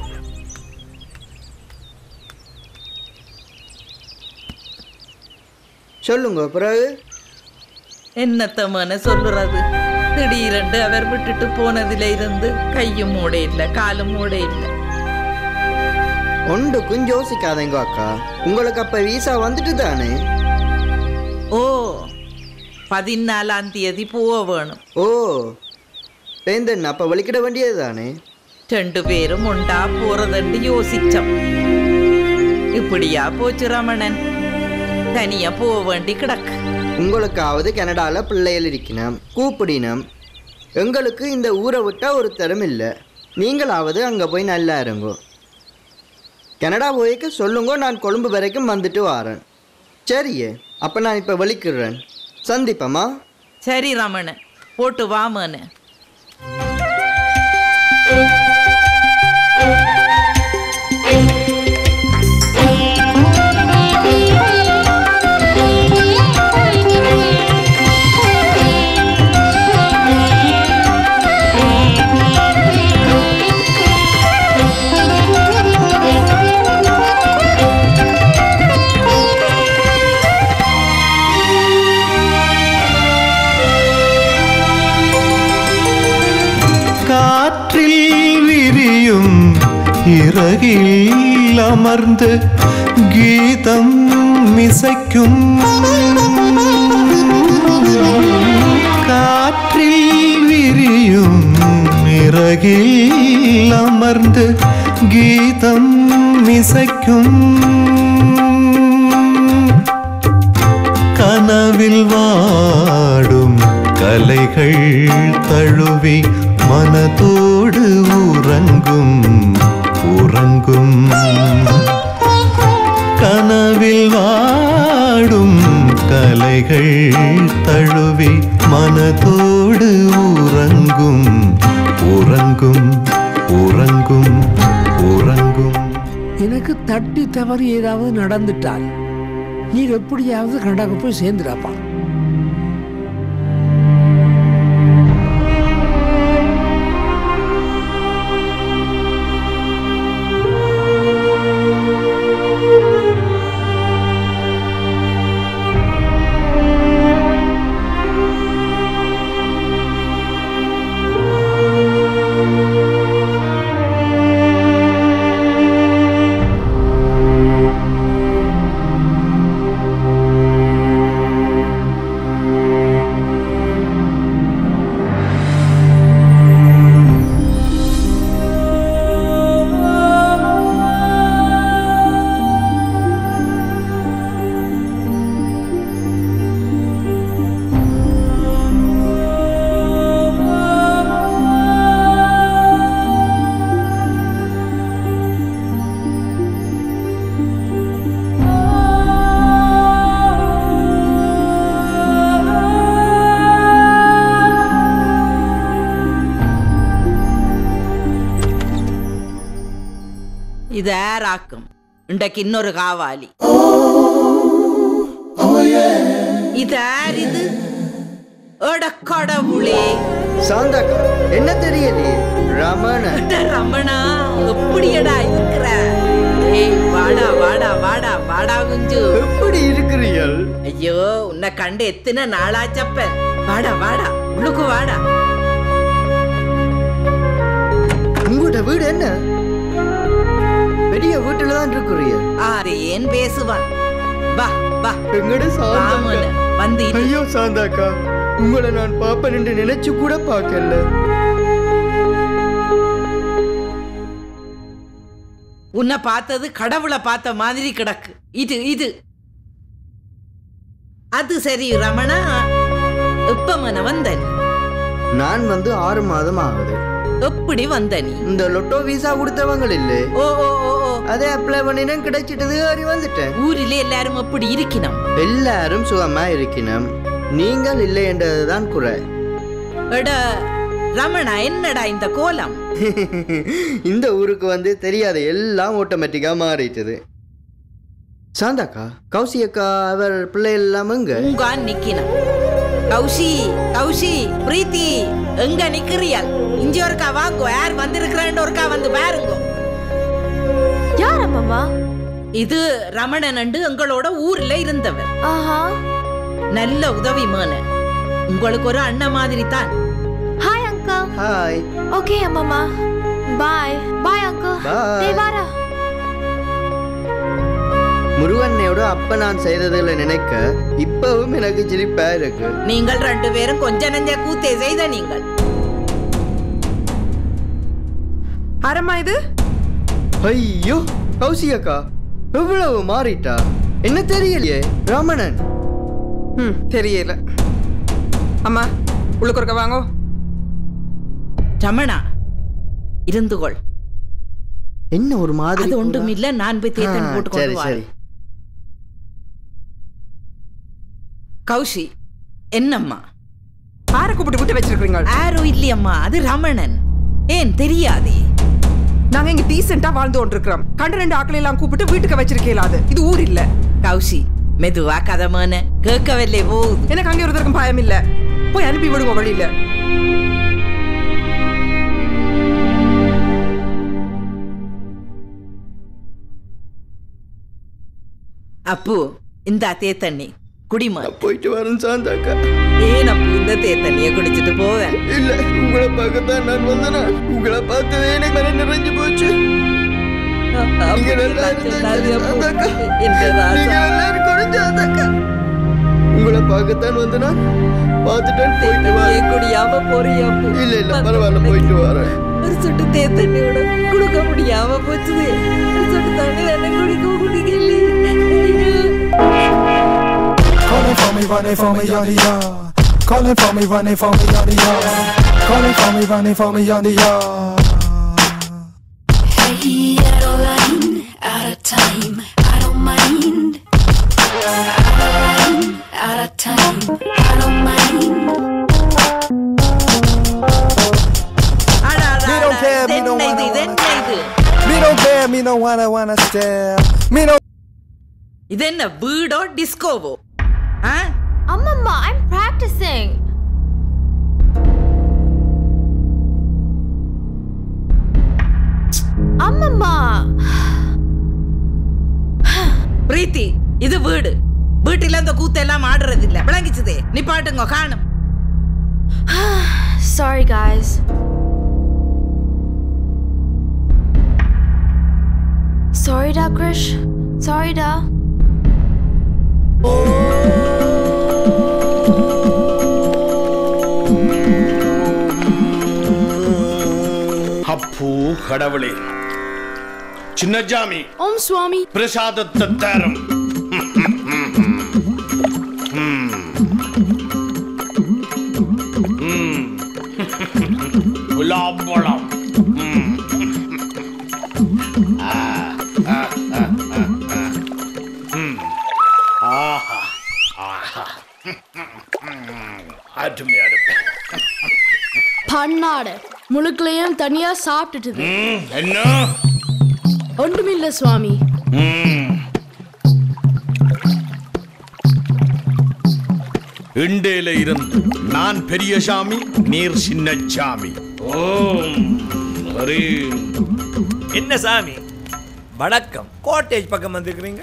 சொல்லுங்க பிறகு என்னத்தமான சொல்லுறது திடீரென்று அவர் விட்டுட்டு போனதில இருந்து கையும் மூட இல்லை காலும் மூட இல்லை ஒன்றுக்கும் யோசிக்காதேங்க அக்கா உங்களுக்கு அப்ப வீசா வந்துட்டு தானே ஓ பதினாலாம் தேதி போக வேணும் ஓ பேந்தன் அப்ப வலிக்கிட வேண்டியது தானே ரெண்டு பேரும் உண்டா போறதுன்னு யோசிச்சோம் இப்படியா போச்சு ரமணன் தனியா போக வேண்டி கிடக்கு உங்களுக்காவது கனடால பிள்ளைகள் இருக்கணும் கூப்பிடினம் எங்களுக்கு இந்த ஊரை விட்டா ஒரு தரம் இல்லை நீங்களாவது அங்கே போய் நல்லா இருங்கோ கனடா போய்க்க சொல்லுங்க நான் கொழும்பு வரைக்கும் வந்துட்டு வரேன் சரியே அப்போ நான் இப்போ வலிக்கிறேன் சந்திப்பமா சரி ரமணன் போட்டு வாமனு காற்றில் விரியும் இறகில் அமர்ந்து கீதம் மிசைக்கும் காற்றில் விரியும் இறகில் அமர்ந்து கீதம் மிசைக்கும் கனவில் வாடும் கலைகள் தழுவி மனதோடு உறங்கும் உறங்கும் கனவில் வாடும் கலைகள் தழுவி மனதோடு உறங்கும் உறங்கும் உறங்கும் உறங்கும் எனக்கு தட்டி தவறி ஏதாவது நடந்துட்டால் நீர் எப்படியாவது கண்டாக்கு போய் சேர்ந்துடாப்பா இது ஏராக்கும் இன்றைக்கு இன்னொரு காவாலி இது யார் இது அட கடவுளே சாந்தாக்கா என்ன தெரியலையே ரமண அட ரமணா எப்படியடா இருக்கிற ஏய் வா வாடா வாடா வாடா வாடா குஞ்சு எப்படி இருக்கிறீர்கள் ஐயோ உன்னை கண்டு எத்தனை நாளாச்சப்ப வாடா வாடா உள்ளுக்கு வாடா உங்களோட வீடு என்ன பெரிய வீட்டுல தான் இருக்கிறீங்க ஆறு ஏன் பேசுவான் வா வா எங்கட சாந்தாக்கா வாமனு, வந்து இரு. ஐயோ சாந்தாக்கா உங்களை நான் பாப்பேன் என்று நினைச்சு கூட பார்க்கல உன்னை பார்த்தது கடவுளை பார்த்த மாதிரி கிடக்கு இது இது அது சரி ரமணா எப்ப மன வந்த நீ நான் வந்து ஆறு மாதம் ஆகுது எப்படி வந்த நீ இந்த லொட்டோ விசா கொடுத்தவங்க இல்ல ஓ ஓ ஓ ஓ. அதே அப்ளை பண்ணினேன் கிடைச்சிட்டது ஏறி வந்துட்டேன் ஊரிலே எல்லாரும் எப்படி இருக்கணும் எல்லாரும் சுகமா இருக்கணும் நீங்கள் இல்லை என்றதுதான் குறை எட ரமணா என்னடா இந்த கோலம் இந்த ஊருக்கு வந்து தெரியாத எல்லாம் ஆட்டோமேட்டிக்கா மாறிட்டது சாந்தாக்கா கௌசி அக்கா அவர் பிள்ளை எல்லாம் எங்க உங்க நிக்கணும் கௌஷி கௌஷி பிரீத்தி எங்க நிக்கிறியால் இஞ்சி ஒருக்கா வாங்கோ யார் வந்திருக்கிறேன்னு ஒருக்கா வந்து பாருங்க யார் அம்மம்மா இது ரமணன் அண்டு எங்களோட ஊர்ல இருந்தவர் ஆஹா நல்ல உதவி மேன உங்களுக்கு ஒரு அண்ணன் மாதிரி தான் ஹாய் அங்கிள் ஹாய் ஓகே அம்மம்மா பாய் பாய் அங்கிள் Bye. டேய் வாரா முருகனையோட அப்ப நான் செய்ததுல நினைக்க இப்பவும் எனக்கு சிரிப்பா இருக்கு நீங்கள் ரெண்டு பேரும் கொஞ்ச நெஞ்ச கூத்தே செய்த நீங்கள் அரம்மா இது ஐயோ கௌசி அக்கா எவ்வளவு மாறிட்டா என்ன தெரியலையே ரமணன் ம் தெரியல அம்மா உள்ளுக்கு ஒருக்க வாங்கோ ரமணா இருந்து கொள் என்ன ஒரு மாதிரி அது கூட? ஒன்றுமில்ல நான் போய் தேத்தன் ஆ, போட்டு சரி கொண்டு சரி வரேன் கௌஷி என்னம்மா ஆரை கூப்பிட்டு விட்டு வச்சிருக்கீங்க ஆரோ இல்லையம்மா அது ரமணன் ஏன் தெரியாதே நாங்க இங்க டீசெண்டா வாழ்ந்து கொண்டிருக்கிறோம் கண்ட ரெண்டு ஆக்களை எல்லாம் கூப்பிட்டு வீட்டுக்கு வச்சிருக்கீங்களா அது இது ஊர் இல்ல கௌஷி மெதுவா கதமான கேட்கவில்லை போகுது எனக்கு அங்கே ஒருத்தருக்கும் பயம் இல்ல போய் அனுப்பி விடுங்க வழியில அப்பு இந்த தேத்தண்ணி குடிமா போயிட்டு வரேன் சாந்தாக்கா ஏன் அப்பு இந்த தேத்தண்ணிய குடிச்சிட்டு போவேன் இல்ல உங்களை பார்க்கத்தான் நான் வந்தனா உங்களை பார்த்ததே எனக்கு மனம் நிறைஞ்சு போச்சு நீங்க நல்லா இருந்தீங்க, சாந்தாக்கா. நீங்க நல்லா இருக்கணும், சாந்தாக்கா. உங்களை பார்க்கத்தான் வந்தனா பார்த்துட்டேன் போயிட்டு வரேன் குடியாம போறியா அப்பு இல்ல இல்ல பரவாயில்ல போயிட்டு வரேன் ஒரு சொட்டு தேத்தண்ணியோட குடுக்க முடியாம போச்சுது ஒரு சொட்டு தண்ணி தானே குடிக்க குடிக்கல Calling for me, running for me, yada yada. Calling for me, running for me, yada yada. Calling for me, running for me, yada yada. Hey, out of line, out of time, I don't mind. Out of line, out of time, I don't mind. Me don't care, me don't wanna, wanna. Me don't care, me don't wanna, wanna stare. Me don't. இது என்ன வீடோ டிஸ்கோவோ ஆ அம்மம்மா I'm practising அம்மம்மா பிரீத்தி இது வீடு வீட்டில இந்த கூத்தெல்லாம் ஆடுறது இல்ல விளங்கிச்சதே நிப்பாட்டுங்க காணும் Sorry, guys. Sorry, da, Krish. Sorry, da. அப்பு கடவுளே சின்னஜாமி ஓம் சுவாமி பிரசாதத்தை தரும் குலாப்பழம் ஆஹா ஆஹா அருமை அருமை பண்ணாட முழுக்களையும் தனியா சாப்பிட்டுட்டுது ம், என்ன ஒன்றுமில்ல சுவாமி ம். இண்டேல இருந்து நான் பெரிய சாமி நீர் சின்ன சாமி ஓம் ஹரீம் என்ன சாமி வணக்கம் கோட்டேஜ் பக்கம் வந்திருக்கிறீங்க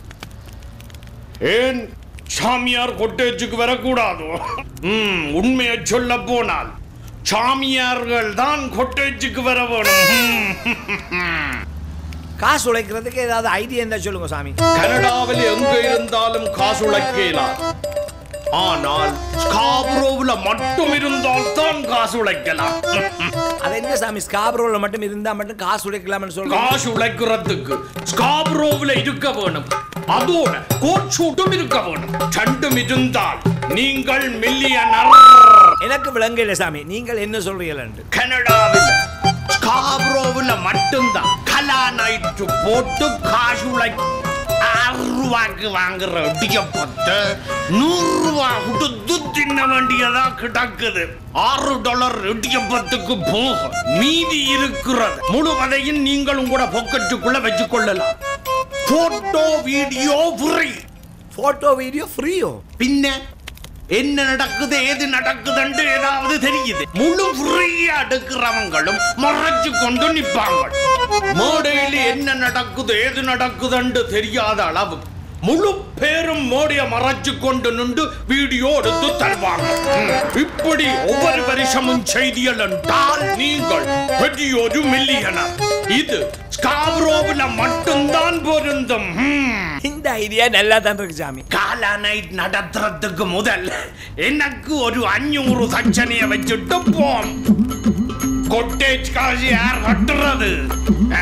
ஏன் சாமியார் கொட்டேஜுக்கு வரக்கூடாதோ ம் உண்மையை சொல்ல போனால் சாமியார்கள் தான் கொட்டேஜுக்கு வர வேணும் ம். காசு உழைக்கிறதுக்கு ஏதாவது ஐடியா இருந்தா சொல்லுங்க சாமி கனடாவில் எங்க இருந்தாலும் காசு உழைக்கலாம் ஆனால் ஸ்காப்ரோவில் மட்டும் இருந்தால் தான் காசு உழைக்கலாம் அது என்ன சாமி ஸ்காப்ரோல மட்டும் இருந்தா மட்டும் காசு உழைக்கலாம்னு சொல்லுங்க காசு உழைக்கிறதுக்கு ஸ்காப்ரோவில் இருக்க வேணும் அதோட கோட் ஷூட்டும் இருக்க வேணும் ரெண்டும் இருந்தால் நீங்கள் மில்லியனர் எனக்கு விளங்கல சாமி நீங்கள் என்ன சொல்றீங்களு கனடாவில் ஸ்காப்ரோவில் மட்டும்தான் கலா நைட்டு போட்டு காசு உழை ஆறு ரூபாய்க்கு வாங்குற இடியப்பத்தை நூறு ரூபாய் கொடுத்து தின்ன வேண்டியதா கிடக்குது ஆறு டாலர் இடியப்பத்துக்கு போக மீதி இருக்கிறது முழுவதையும் நீங்கள் உங்களோட பொக்கெட்டுக்குள்ள வச்சுக் கொள்ளலாம் photo video free photo video ஃப்ரீயோ பின்ன என்ன நடக்குது ஏது நடக்குதுன்னு ஏதாவது தெரியுது முழு ஃப்ரீயா எடுக்கிறவங்களும் மறைச்சு கொண்டு நிப்பாங்க மேடையில் என்ன நடக்குது ஏது நடக்குதுன்னு தெரியாத அளவு முழு பேரும் மோடிய மறைச்சு கொண்டு நின்று வீடியோ எடுத்து தருவாங்க ம், இப்படி ஒவ்வொரு வருஷமும் செய்திகள் என்றால் நீங்கள் பெரிய ஒரு மில்லியனர் இது ஸ்காப்ரோவில் மட்டும்தான் பொருந்தும் ம். இந்த ஐடியா நல்லா தான் இருக்கு சாமி காலா நைட் நடத்துறதுக்கு முதல் எனக்கு ஒரு அஞ்சூறு தட்சணைய வச்சுட்டு போம் கொட்டேஜ் காசு யார் கட்டுறது ஆ?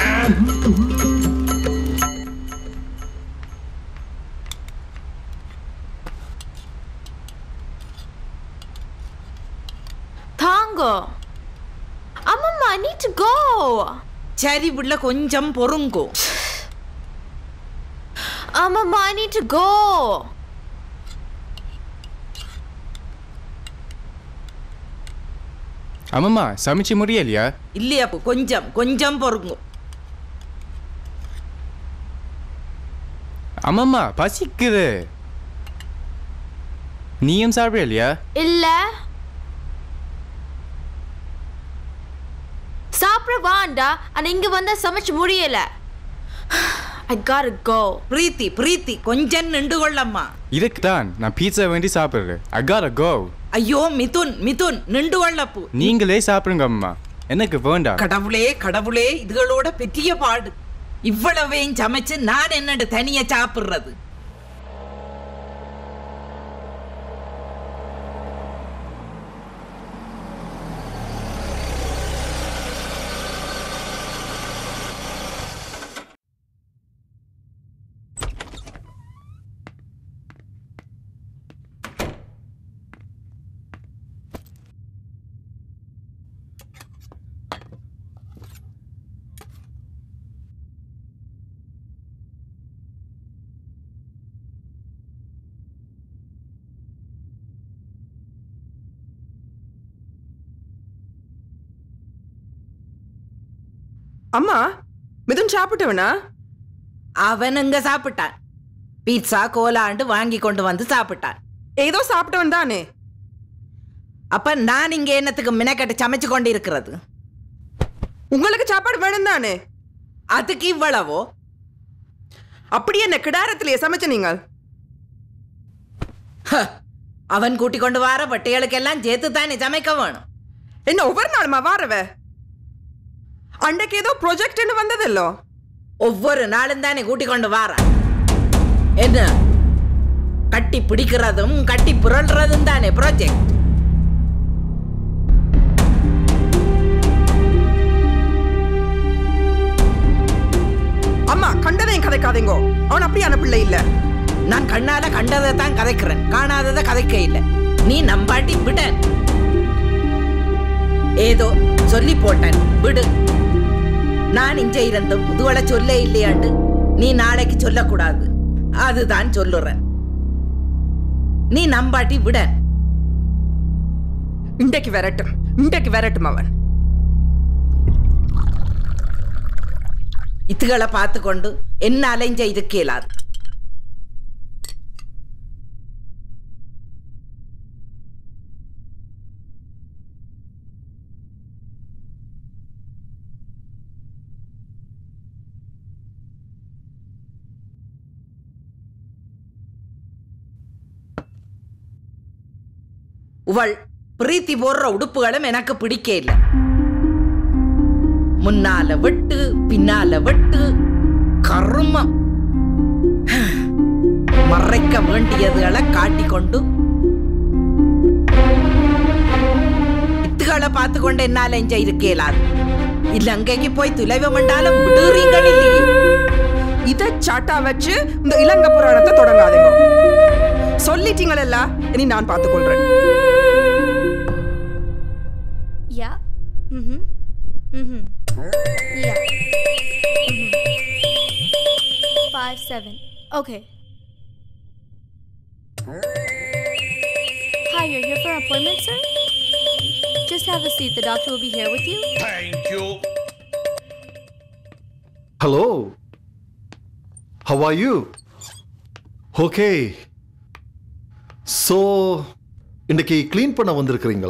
தாங்கோ அம்மம்மா ஐ நீட் டு கோ சரி புள்ள கொஞ்சம் பொறுங்கோ அம்மம்மா ஐ நீட் டு கோ அம்மம்மா சமைச்சு முடியலையா இல்லையா கொஞ்சம் கொஞ்சம் பொறுங்கோ அம்மம்மா பசிக்குது நீயும் சாப்பிடலையா இல்ல சாப்பிட வாண்டா ஆனா இங்க வந்தா சமைச்சு முடியல ஐ gotta go பிரீத்தி பிரீத்தி கொஞ்சம் நின்று கொள்ளம்மா இதுக்கு தான் நான் பீட்சா வேண்டி சாப்பிடுறேன் I gotta go ஐயோ மிதுன் மிதுன் நின்று கொள்ளப்பு நீங்களே சாப்பிடுங்க அம்மா எனக்கு வேண்டாம் கடவுளே கடவுளே இதுகளோட பெரிய பாடு இவ்வளவையும் சமைச்சு நான் என்னண்டு தனியா சாப்பிடுறது அம்மா மிதுன் சாப்பிட்டவனா அவன் அங்க சாப்பிட்டான் பீட்சா கோலாண்டு வாங்கி கொண்டு வந்து சாப்பிட்டான் ஏதோ சாப்பிட்டவன் தானே அப்ப நான் இங்க என்னத்துக்கு மினக்கட்டு சமைச்சு கொண்டு இருக்கிறது உங்களுக்கு சாப்பாடு வேணும் தானே அதுக்கு இவ்வளவோ அப்படி என்ன கிடாரத்திலேயே சமைச்ச நீங்கள் அவன் கூட்டி கொண்டு வர பட்டியலுக்கெல்லாம் சேர்த்து தானே சமைக்க வேணும் என்ன ஒவ்வொரு நாளுமா வாரவ அன்றைக்கு ஏதோ ப்ரொஜெக்ட்னு வந்ததல்லோ ஒவ்வொரு நாளும் தானே கூட்டி கொண்டு வாரா என்ன கட்டி பிடிக்கிறதும் கட்டி புரள்றதும் தானே ப்ராஜெக்ட் அம்மா கண்டதையும் கதைக்காதீங்கோ அவன் அப்படியான பிள்ளை இல்ல நான் கண்ணால கண்டதை தான் கதைக்கிறேன் காணாததை கதைக்க இல்லை நீ நம்பாட்டி விட ஏதோ சொல்லி போட்டேன் விடு நான் இங்க இருந்தும் முதுவளை சொல்ல இல்லையாண்டு நீ நாளைக்கு சொல்லக்கூடாது அதுதான் சொல்லுறேன் நீ நம்பாட்டி விட இன்றைக்கு விரட்டும் இன்றைக்கு விரட்டும் அவன் இத்துகளை பார்த்து கொண்டு என்ன அலைஞ்ச இதுக்கு இயலாது உவள் பிரீத்தி போடுற உடுப்புகளும் எனக்கு பிடிக்க இல்ல முன்னால வெட்டு பின்னால வெட்டு கருமம் மறைக்க வேண்டியதுகளை காட்டிக்கொண்டு இத்துகளை பார்த்து கொண்டு என்னால எஞ்ச இருக்கேலாது இலங்கைக்கு போய் துளைவம் என்றாலும் விடுறீங்கள் இல்லையே இதை சாட்டா வச்சு இந்த இலங்கை புராணத்தை தொடங்காதீங்க சொல்லிட்டீங்களல்ல இனி நான் பார்த்துக்கொள்றேன் Yeah. Mm-hmm. Mm-hmm. Yeah. Mm-hmm. Five, seven. Okay. Hi, you're here for an appointment, sir? Just have a seat. The doctor will be here with you. Thank you. Hello. How are you? Okay. So, இன்னைக்கு clean பண்ண வந்திருக்கிறீங்க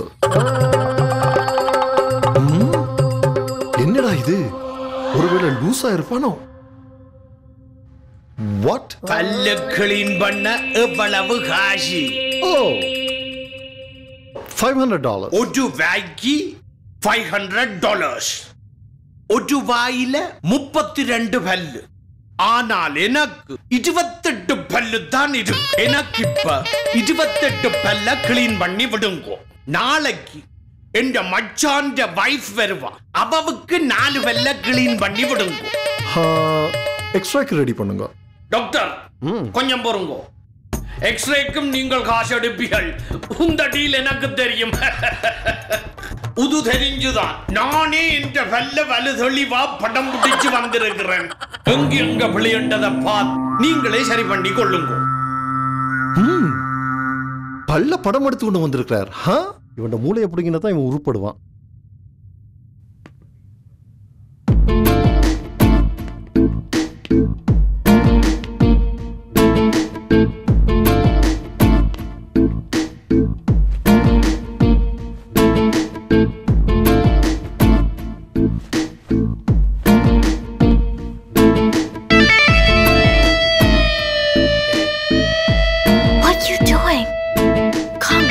ம்? என்னடா இது ஒருவேளை லூசா இருப்பானோ what பல்லு கிளீன் பண்ண எவ்வளவு காசு ஓ ஃபைவ் ஹண்ட்ரட் டாலர் ஒரு வாய்க்கு ஃபைவ் ஹண்ட்ரட் டாலர்ஸ் ஒரு வாயில முப்பத்தி ரெண்டு பல்லு ஆனால் எனக்கு இருபத்தெட்டு பல்லு தான் இருக்கு எனக்கு இப்ப இருபத்தெட்டு பல்ல கிளீன் பண்ணி விடுங்கோ நாளைக்கு என்ற மச்சான்ற வைஃப் வருவா அவவுக்கு நாலு பல்ல கிளீன் பண்ணி விடுங்கோ எக்ஸ்ட்ராக்கு ரெடி பண்ணுங்க டாக்டர் கொஞ்சம் பொறுங்கோ எக்ஸ்ரேக்கும் நீங்கள் காசு எடுப்பீர்கள் உந்த டீல் எனக்கு தெரியும் உது தெரிஞ்சுதான் நானே என்ற வெல்ல வலு தெளிவா படம் பிடிச்சு வந்திருக்கிறேன் எங்க எங்க விளையண்டதை பார்த்து நீங்களே சரி பண்ணி கொள்ளுங்க ம் பல்ல படம் எடுத்து கொண்டு வந்திருக்கிறார் ஹா இவன் மூளையை பிடிங்கினா தான் இவன் உருப்படுவான் What you doing? Come.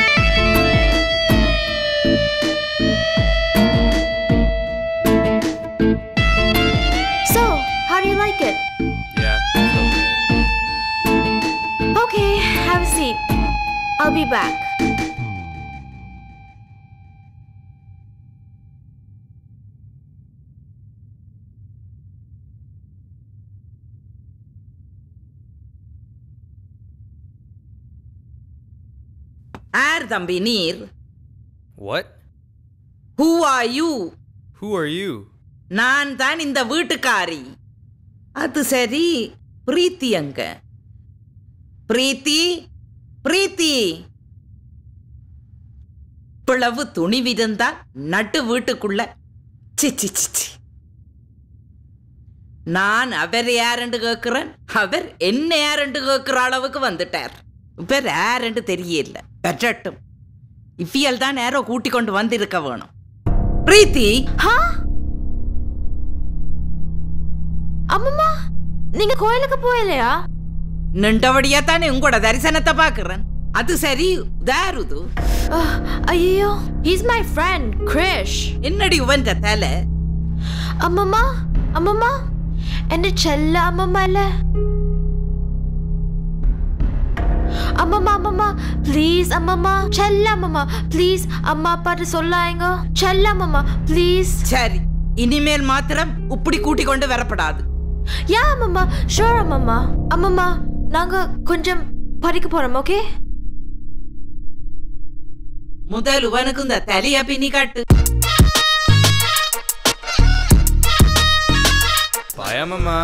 So, how do you like it? Yeah. Okay, have a seat. I'll be back. ஆர் தம்பி நீர் What? Who are you Who are you? நான் தான் இந்த வீட்டுக்காரி அது சரி பிரீத்தி அங்க பிரீத்தி பிரீத்தி பிளவு துணிவிருந்தா நட்டு வீட்டுக்குள்ள சி சி சி சி நான் அவர் யாருன்னு கேட்கிறேன் அவர் என்ன யாருன்னு கேட்கிற அளவுக்கு வந்துட்டார் இப்ப யாருன்னு தெரியல பெற்றட்டும் இவ்வியல் தான் நேரோ கூட்டி கொண்டு வந்திருக்க வேணும் பிரீத்தி அம்மம்மா நீங்க கோயிலுக்கு போகலையா நின்றபடியா தானே உங்களோட தரிசனத்தை பாக்குறேன் அது சரி தாருது ஐயோ ஹீஸ் மை ஃப்ரெண்ட் கிரிஷ் என்னடி உவன்ற தலை അമ്മമ്മ അമ്മമ്മ എന്റെ ചെല്ല അമ്മമ്മ അല്ലേ അമ്മമ്മ അമ്മമ്മ പ്ലീസ് അമ്മമ്മ ചെല്ല അമ്മമ്മ പ്ലീസ് അമ്മ അപ്പാട്ട് சொல்லாங்க ചെല്ല അമ്മമ്മ പ്ലീസ് சரி இனிமேல் மாத்திரம் இப்படி கூட்டி கொண்டு வரப்படாது யா அம்மம்மா ஷோர் அம்மம்மா அம்மம்மா நாங்க கொஞ்சம் படிக்க போறோம் ஓகே முதல் உவனுக்கு இந்த தலைய பின்னி காட்டு Bye, Mama.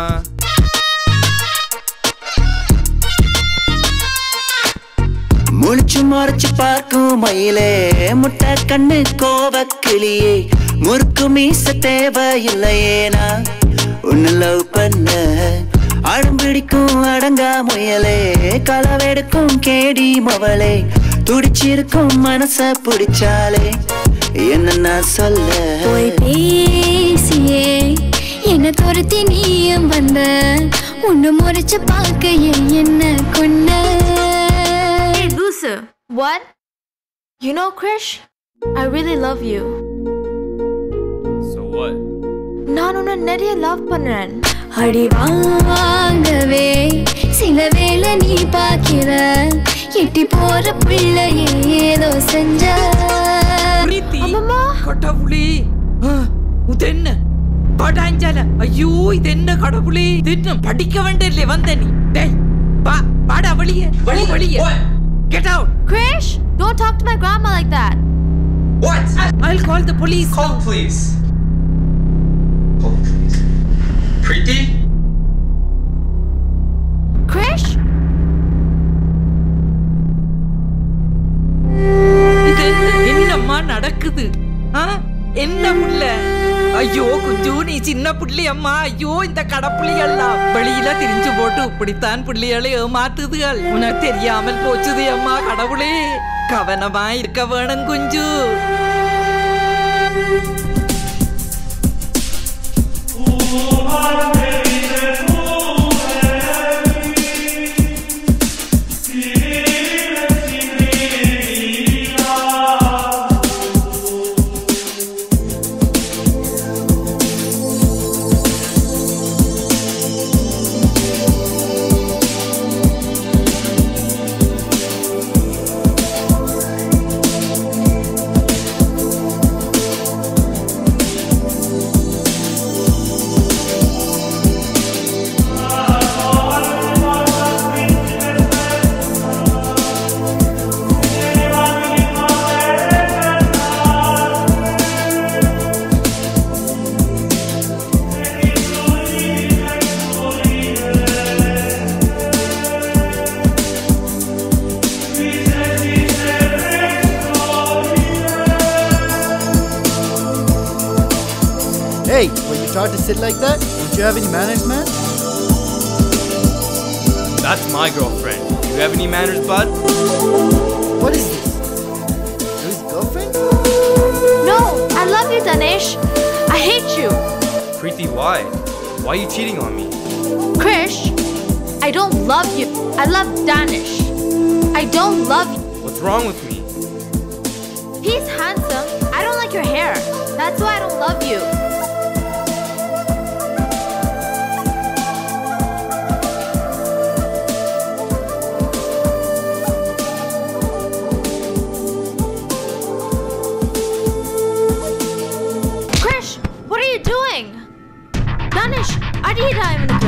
முழிச்சு மறைச்சு பார்க்கும் மயிலே முட்டை கண்ணு கோவக்கிளியே முறுக்கு மீச தேவையில்லையேனா உன்னை லவ் பண்ண அடம்பிடிக்கும் அடங்கா முயலே களவெடுக்கும் கேடி மவளே துடிச்சிருக்கும் மனச பிடிச்சாலே என்ன நான் சொல்ல போய் பேசியே என்ன துரத்தி நீயும் வந்த உன்னை முறைச்சு பார்க்க என்ன கொன்ன Hey, Lucy. What? You know, Krish, I really love you. So what? நான் உன்னை நிறைய லவ் பண்றேன் அடி வாங்கவே சில வேளை நீ பாக்கிற எட்டி போற பிள்ளையே ஏதோ செஞ்ச கடவுளே இதென்ன படாஞ்சால ஐயோ இதென்ன கடவுளே இதென்ன படிக்க வேண்டிய வந்த நீ டேய் பா பாடா வெளியே வெளியே வெளியே get out Krish, don't talk to my grandma like that. What? I'll call the police. Call police. Call police. Preeti? Krish? இது என்ன- என்னம்மா நடக்குது ஆ? என்ன புள்ள ஐயோ குஞ்சு நீ சின்ன புள்ளி அம்மா ஐயோ இந்த கடப்புள்ளி எல்லாம் வெளியில திரிஞ்சு போட்டு இப்படித்தான் புள்ளிகளை ஏமாத்துதுகள் உனக்கு தெரியாமல் போச்சுது அம்மா கடவுளே கவனமா இருக்க வேணும் குஞ்சு Hey, when you start to sit like that, don't you have any manners, man? That's my girlfriend. You have any manners, bud? What is this? His girlfriend? No, I love you, Danish. I hate you. Preeti, why? Why are you cheating on me? Krish, I don't love you. I love Danish. I don't love you. What's wrong with me? He's handsome. I don't like your hair. That's why I don't love you. Krish, what are you doing? Danish, அடிடா இவனுக்கு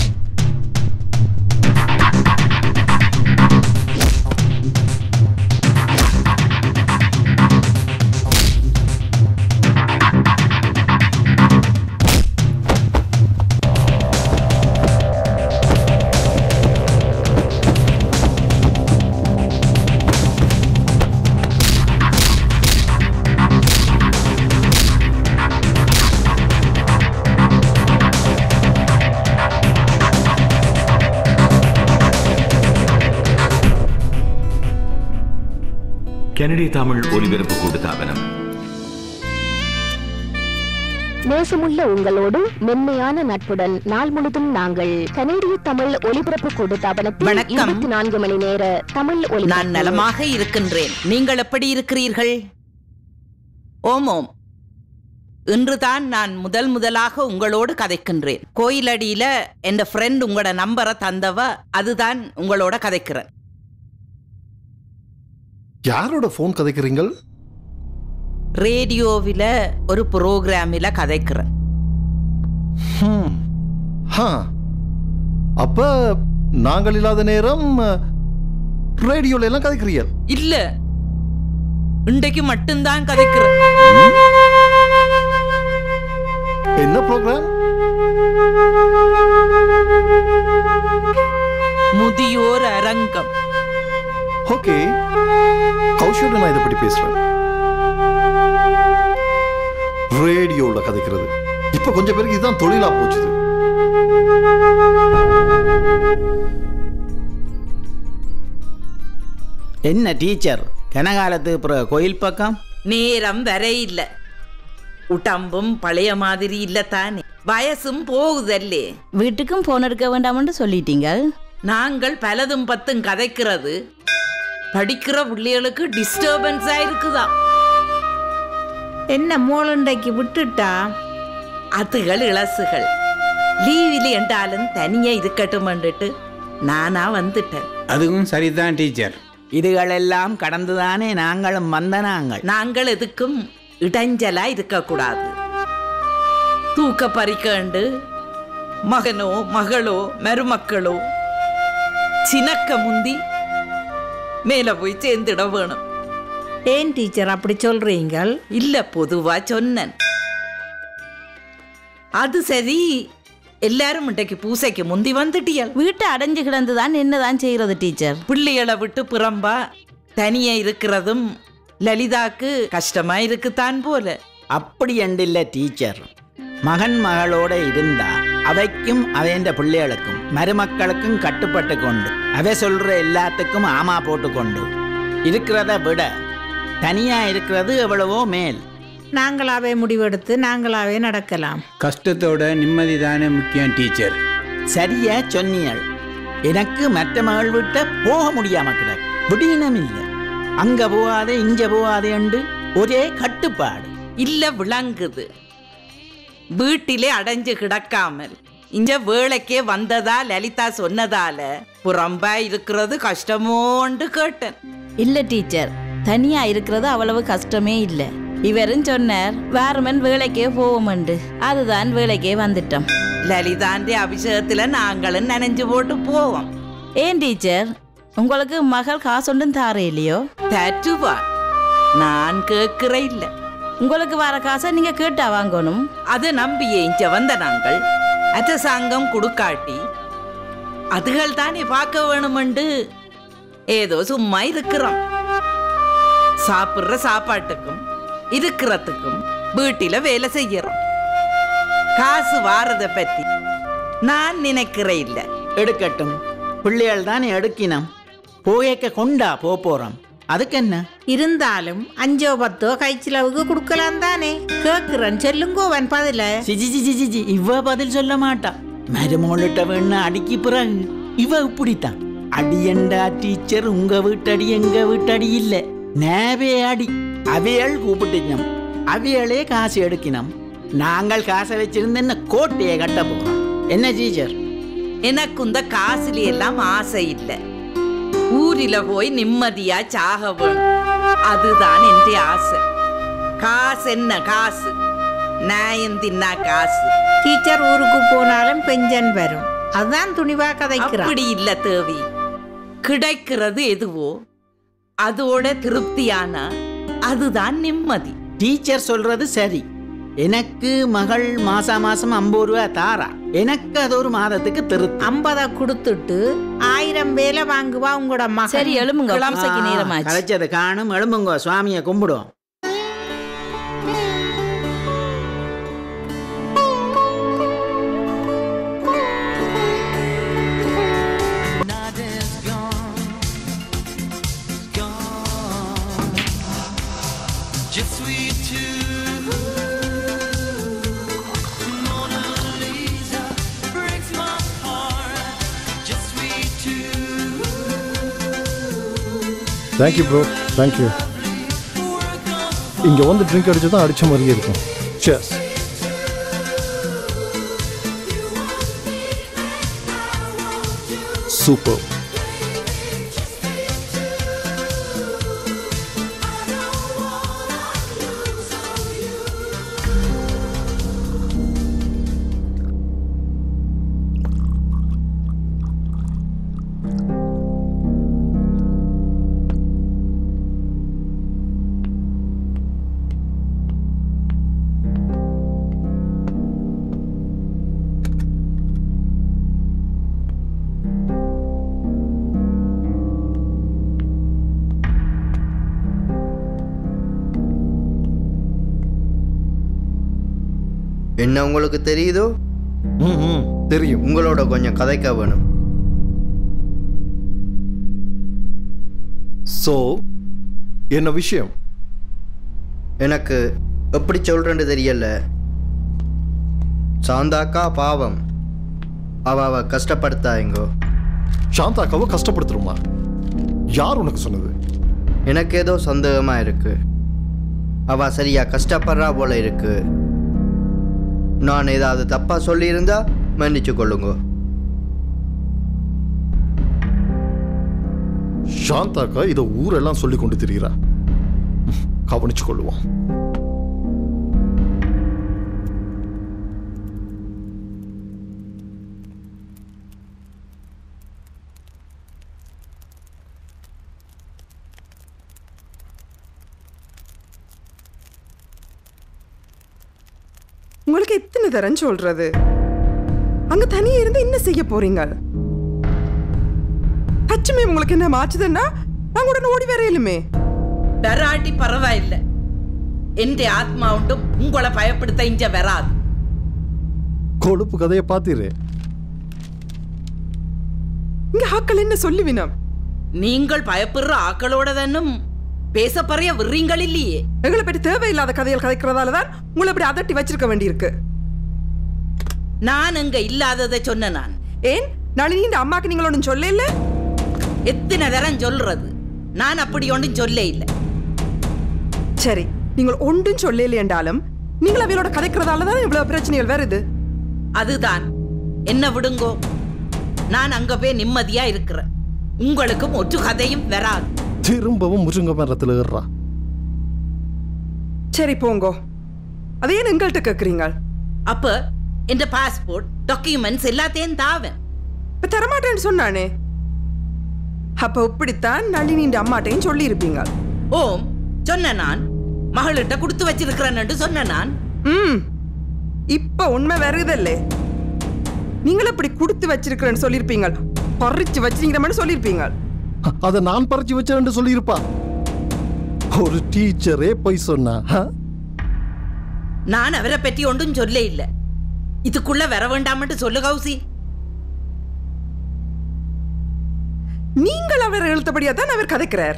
கனடிய தமிழ் ஒலிபரப்பு கூட்டுத்தாபனம் நேசமுள்ள உங்களோடு மென்மையான நட்புடன் நாள் முழுதும் நாங்கள் கனேடிய தமிழ் ஒலிபரப்பு கூட்டுத்தாபனத்தில் வணக்கம். இருபத்தி நான்கு மணி நேர தமிழ் நான் ஒலிபரப்பு நலமாக இருக்கின்றேன் நீங்கள் எப்படி இருக்கிறீர்கள் ஓம் ஓம் இன்றுதான் நான் முதல் முதலாக உங்களோடு கதைக்கின்றேன் கோயிலடியில என் ஃப்ரெண்ட் உங்களோட நம்பரை தந்தவ அதுதான் உங்களோட கதைக்கிறேன் யாரோட ஃபோன் கதைக்கிறீங்கள் ரேடியோவில் ஒரு ப்ரோக்ராமில் கதைக்கிறேன் ஹம். ஹா. அப்ப நாங்கள் இல்லாத நேரம் ரேடியோல எல்லாம் கதைக்கிறீர்கள் இல்ல இன்றைக்கு மட்டும்தான் கதைக்கிறேன் என்ன ப்ரோக்ராம் முதியோர் அரங்கம் ஓகே கௌஷியோட நான் இதை பற்றி பேசுறேன் ரேடியோல கதைக்கிறது இப்ப கொஞ்சம் பேருக்கு இதுதான் தொழிலா போச்சுது என்ன டீச்சர் கனகாலத்துக்கு அப்புறம் கோயில் பக்கம் நேரம் வர இல்ல உடம்பும் பழைய மாதிரி இல்ல தானே வயசும் போகுதல்லே வீட்டுக்கும் போன் எடுக்க வேண்டாம்னு சொல்லிட்டீங்க நாங்கள் பலதும் பத்தும் கதைக்கிறது படிக்கிற பிள்ளைகளுக்கு டிஸ்டர்பன்ஸா இருக்குதா என்ன மூலண்டைக்கு விட்டுட்டா அதுகள் இளசுகள் லீவில் என்றாலும் தனியா இருக்கட்டும்ன்னுட்டு நானா வந்துட்டேன் அதுவும் சரிதான் டீச்சர் இதுகளெல்லாம் கடந்துதானே நாங்களும் வந்த நாங்கள் நாங்கள் எதுக்கும் இடைஞ்சலா இருக்கக்கூடாது தூக்க பறிக்கண்டு மகனோ மகளோ மருமக்களோ சினக்க முந்தி மேல போய் சேர்ந்துட வேணும் ஏன் டீச்சர் அப்படி சொல்றீங்கள் இல்ல பொதுவா சொன்னேன் அது சரி எல்லாரும் இன்றைக்கு பூசைக்கு முந்தி வந்துட்டியல் வீட்டை அடைஞ்சு கிடந்துதான் என்னதான் செய்யறது டீச்சர் பிள்ளைகளை விட்டு புறம்பா தனியா இருக்கிறதும் லலிதாக்கு கஷ்டமா இருக்குதான் போல அப்படி அண்டில்ல டீச்சர் மகன் மகளோட இருந்தா அவைக்கும் அவைன்ற பிள்ளைகளுக்கும் மருமக்களுக்கும் கட்டுப்பட்டு கொண்டு அவை சொல்ற எல்லாத்துக்கும் ஆமா போட்டு கொண்டு இருக்கிறத விட தனியா இருக்கிறது எவ்வளவோ மேல் நாங்களாவே முடிவெடுத்து நாங்களாவே நடக்கலாம் கஷ்டத்தோட நிம்மதி தானே முக்கியம் டீச்சர் சரியா சொன்னியல் எனக்கு மற்ற மகள் விட்ட போக முடியாம கிடக்கு விடீனம் இல்லை அங்க போகாதே இங்க போகாதே என்று ஒரே கட்டுப்பாடு இல்ல விளங்குது வீட்டிலே அடைஞ்சு கிடக்காமல் இங்க வேலைக்கே வந்ததா லலிதா சொன்னதால புறம்பா இருக்கிறது கஷ்டமோண்டு கேட்டேன் இல்ல டீச்சர் தனியா இருக்கிறது அவ்வளவு கஷ்டமே இல்ல இவரும் சொன்னார் வேறுமன் வேலைக்கே போவோமண்டு அதுதான் வேலைக்கே வந்துட்டோம் லலிதாண்டி அபிஷேகத்துல நாங்களும் நனைஞ்சு போட்டு போவோம் ஏன் டீச்சர் உங்களுக்கு மகள் காசு ஒன்றும் தாரே இல்லையோ தட்டுவா நான் கேட்கிற இல்ல உங்களுக்கு வர காசை நீங்க கேட்டா வாங்கணும் அதை நம்பியே இங்க வந்த நாங்கள் அரசாங்கம் கொடுக்காட்டி அதுகள் தானே பார்க்க வேணுமெண்டு ஏதோ சும்மா இருக்கிறோம் சாப்பிடுற சாப்பாட்டுக்கும் இருக்கிறதுக்கும் வீட்டில வேலை செய்யறோம் காசு வாரத பத்தி நான் நினைக்கிற இல்ல எடுக்கட்டும் பிள்ளைகள் தானே எடுக்கினோம் போயக்க கொண்டா போ போறோம் அதுக்கு என்ன இருந்தாலும் அஞ்சோ பத்தோ கைச்சிலவுக்கு கொடுக்கலாம் தானே கேக்குறேன் சொல்லுங்கோவன் பதில சிஜி சிஜி சிஜி இவ பதில் சொல்ல மாட்டா மருமோளிட்ட வேணா அடிக்கி பிறகு இவ இப்படித்தான் அடியண்டா டீச்சர் உங்க வீட்டடி எங்க வீட்டடி இல்ல நேவே அடி அவையள் கூப்பிட்டுச்சோம் அவையளே காசு எடுக்கினோம் நாங்கள் காசை வச்சிருந்து என்ன கோட்டையை கட்ட போறோம் என்ன டீச்சர் எனக்கு இந்த காசுல எல்லாம் ஆசை இல்லை ஊரில போய் நிம்மதியா சாக வேணும் அதுதான் என் ஆசை காசு என்ன காசு நாயம் தின்னா காசு டீச்சர் ஊருக்கு போனாலும் பெஞ்சன் வரும் அதான் துணிவா கதைக்கிறான் அப்படி இல்ல தேவி கிடைக்கிறது எதுவோ அதோட திருப்தியானா அதுதான் நிம்மதி டீச்சர் சொல்றது சரி எனக்கு மகள் மாசா மாசம் ஐம்பது ரூபா தாரா எனக்கு அது ஒரு மாதத்துக்கு திருப்தி ஐம்பதை கொடுத்துட்டு ஆயிரம் வேலை வாங்குவா உங்களோட மகன் சரி எழுமுங்க பூசைக்கு நேரமாச்சு கலைச்சது காணும் எழும்புங்க சுவாமியை கும்பிடுவோம் Je suis tu Mona Lisa breaks my heart Je suis tu thank you bro thank you இங்கே வந்து ட்ரிங்க் அடிச்சு தான் அடித்த மாதிரியே இருக்கும் செஸ் சூப்பர் என்ன உங்களுக்கு தெரியுதோ தெரியும் உங்களோட கொஞ்சம் கதைக்க வேணும் ஸோ என்ன விஷயம் எனக்கு எப்படி சொல்றேன்னு தெரியல சாந்தாக்கா பாவம் அவ அவ கஷ்டப்படுத்தாங்கோ சாந்தாக்காவை கஷ்டப்படுத்துருமா யார் உனக்கு சொன்னது எனக்கு ஏதோ சந்தேகமா இருக்கு அவ சரியா கஷ்டப்படுறா போல இருக்கு நான் ஏதாவது தப்பா சொல்லியிருந்தா மன்னிச்சு கொள்ளுங்க சாந்தாக்கா இதை ஊரெல்லாம் சொல்லி கொண்டு திரிகிறா கவனிச்சு கொள்ளுவோம் உங்களுக்கு எத்தனை தரம் சொல்றது அங்க தனியா இருந்து என்ன செய்ய போறீங்க பச்சைமே உங்களுக்கு என்ன மாச்சுதுன்னா நாங்க உடனே ஓடி வரையிலுமே பெறாட்டி பரவாயில்ல எന്റെ ஆத்மாவுண்டும் உங்களை பயப்படுத்த இங்க வராது கொழுப்பு கதையை பார்த்தீரு இங்க ஆக்கள் என்ன சொல்லுவினம் நீங்கள் பயப்படுற ஆக்களோட தானும் பேச பறைய விடுறீங்கள் இல்லையே எங்களை பற்றி தேவையில்லாத கதைகள் கதைக்கிறதால தான் உங்களை இப்படி அதட்டி வச்சிருக்க வேண்டியிருக்கு நான் அங்க இல்லாததை சொன்ன நான் ஏன் நளினி இந்த அம்மாக்கு நீங்கள் ஒன்றும் சொல்ல இல்ல எத்தனை தரம் சொல்றது நான் அப்படி ஒன்றும் சொல்ல இல்லை சரி நீங்கள் ஒன்றும் சொல்ல இல்லையென்றாலும் நீங்கள் அவையோட கதைக்கிறதால தான் இவ்வளவு பிரச்சனைகள் வருது அதுதான் என்ன விடுங்கோ நான் அங்க போய் நிம்மதியா இருக்கிறேன் உங்களுக்கும் ஒற்று கதையும் வராது திரும்பவும் முருங்க மரத்தில் ஏறுறா சரி போங்கோ அதை ஏன் எங்கள்கிட்ட கேட்குறீங்க அப்ப என் பாஸ்போர்ட் டாக்குமெண்ட்ஸ் எல்லாத்தையும் தாவேன் இப்ப தரமாட்டேன்னு சொன்னானே அப்ப இப்படித்தான் நளினி இந்த அம்மாட்டையும் சொல்லி இருப்பீங்க ஓம் சொன்ன நான் மகளிட்ட கொடுத்து வச்சிருக்கிறேன்னு சொன்ன நான் ம் இப்ப உண்மை வருதல்லே நீங்கள் இப்படி கொடுத்து வச்சிருக்கிறேன்னு சொல்லியிருப்பீங்க பறிச்சு வச்சிருக்கிறோம்னு சொல்லியிருப்பீங்க அதை நான் பறிச்சு வச்சேன்னு சொல்லியிருப்பா ஒரு டீச்சரே போய் சொன்னா ஆ? நான் அவரை பற்றி ஒன்றும் சொல்ல இல்லை இதுக்குள்ள வர வேண்டாம்னு சொல்லு கௌசி நீங்கள் அவர் எழுத்தபடியா தான் அவர் கதைக்கிறார்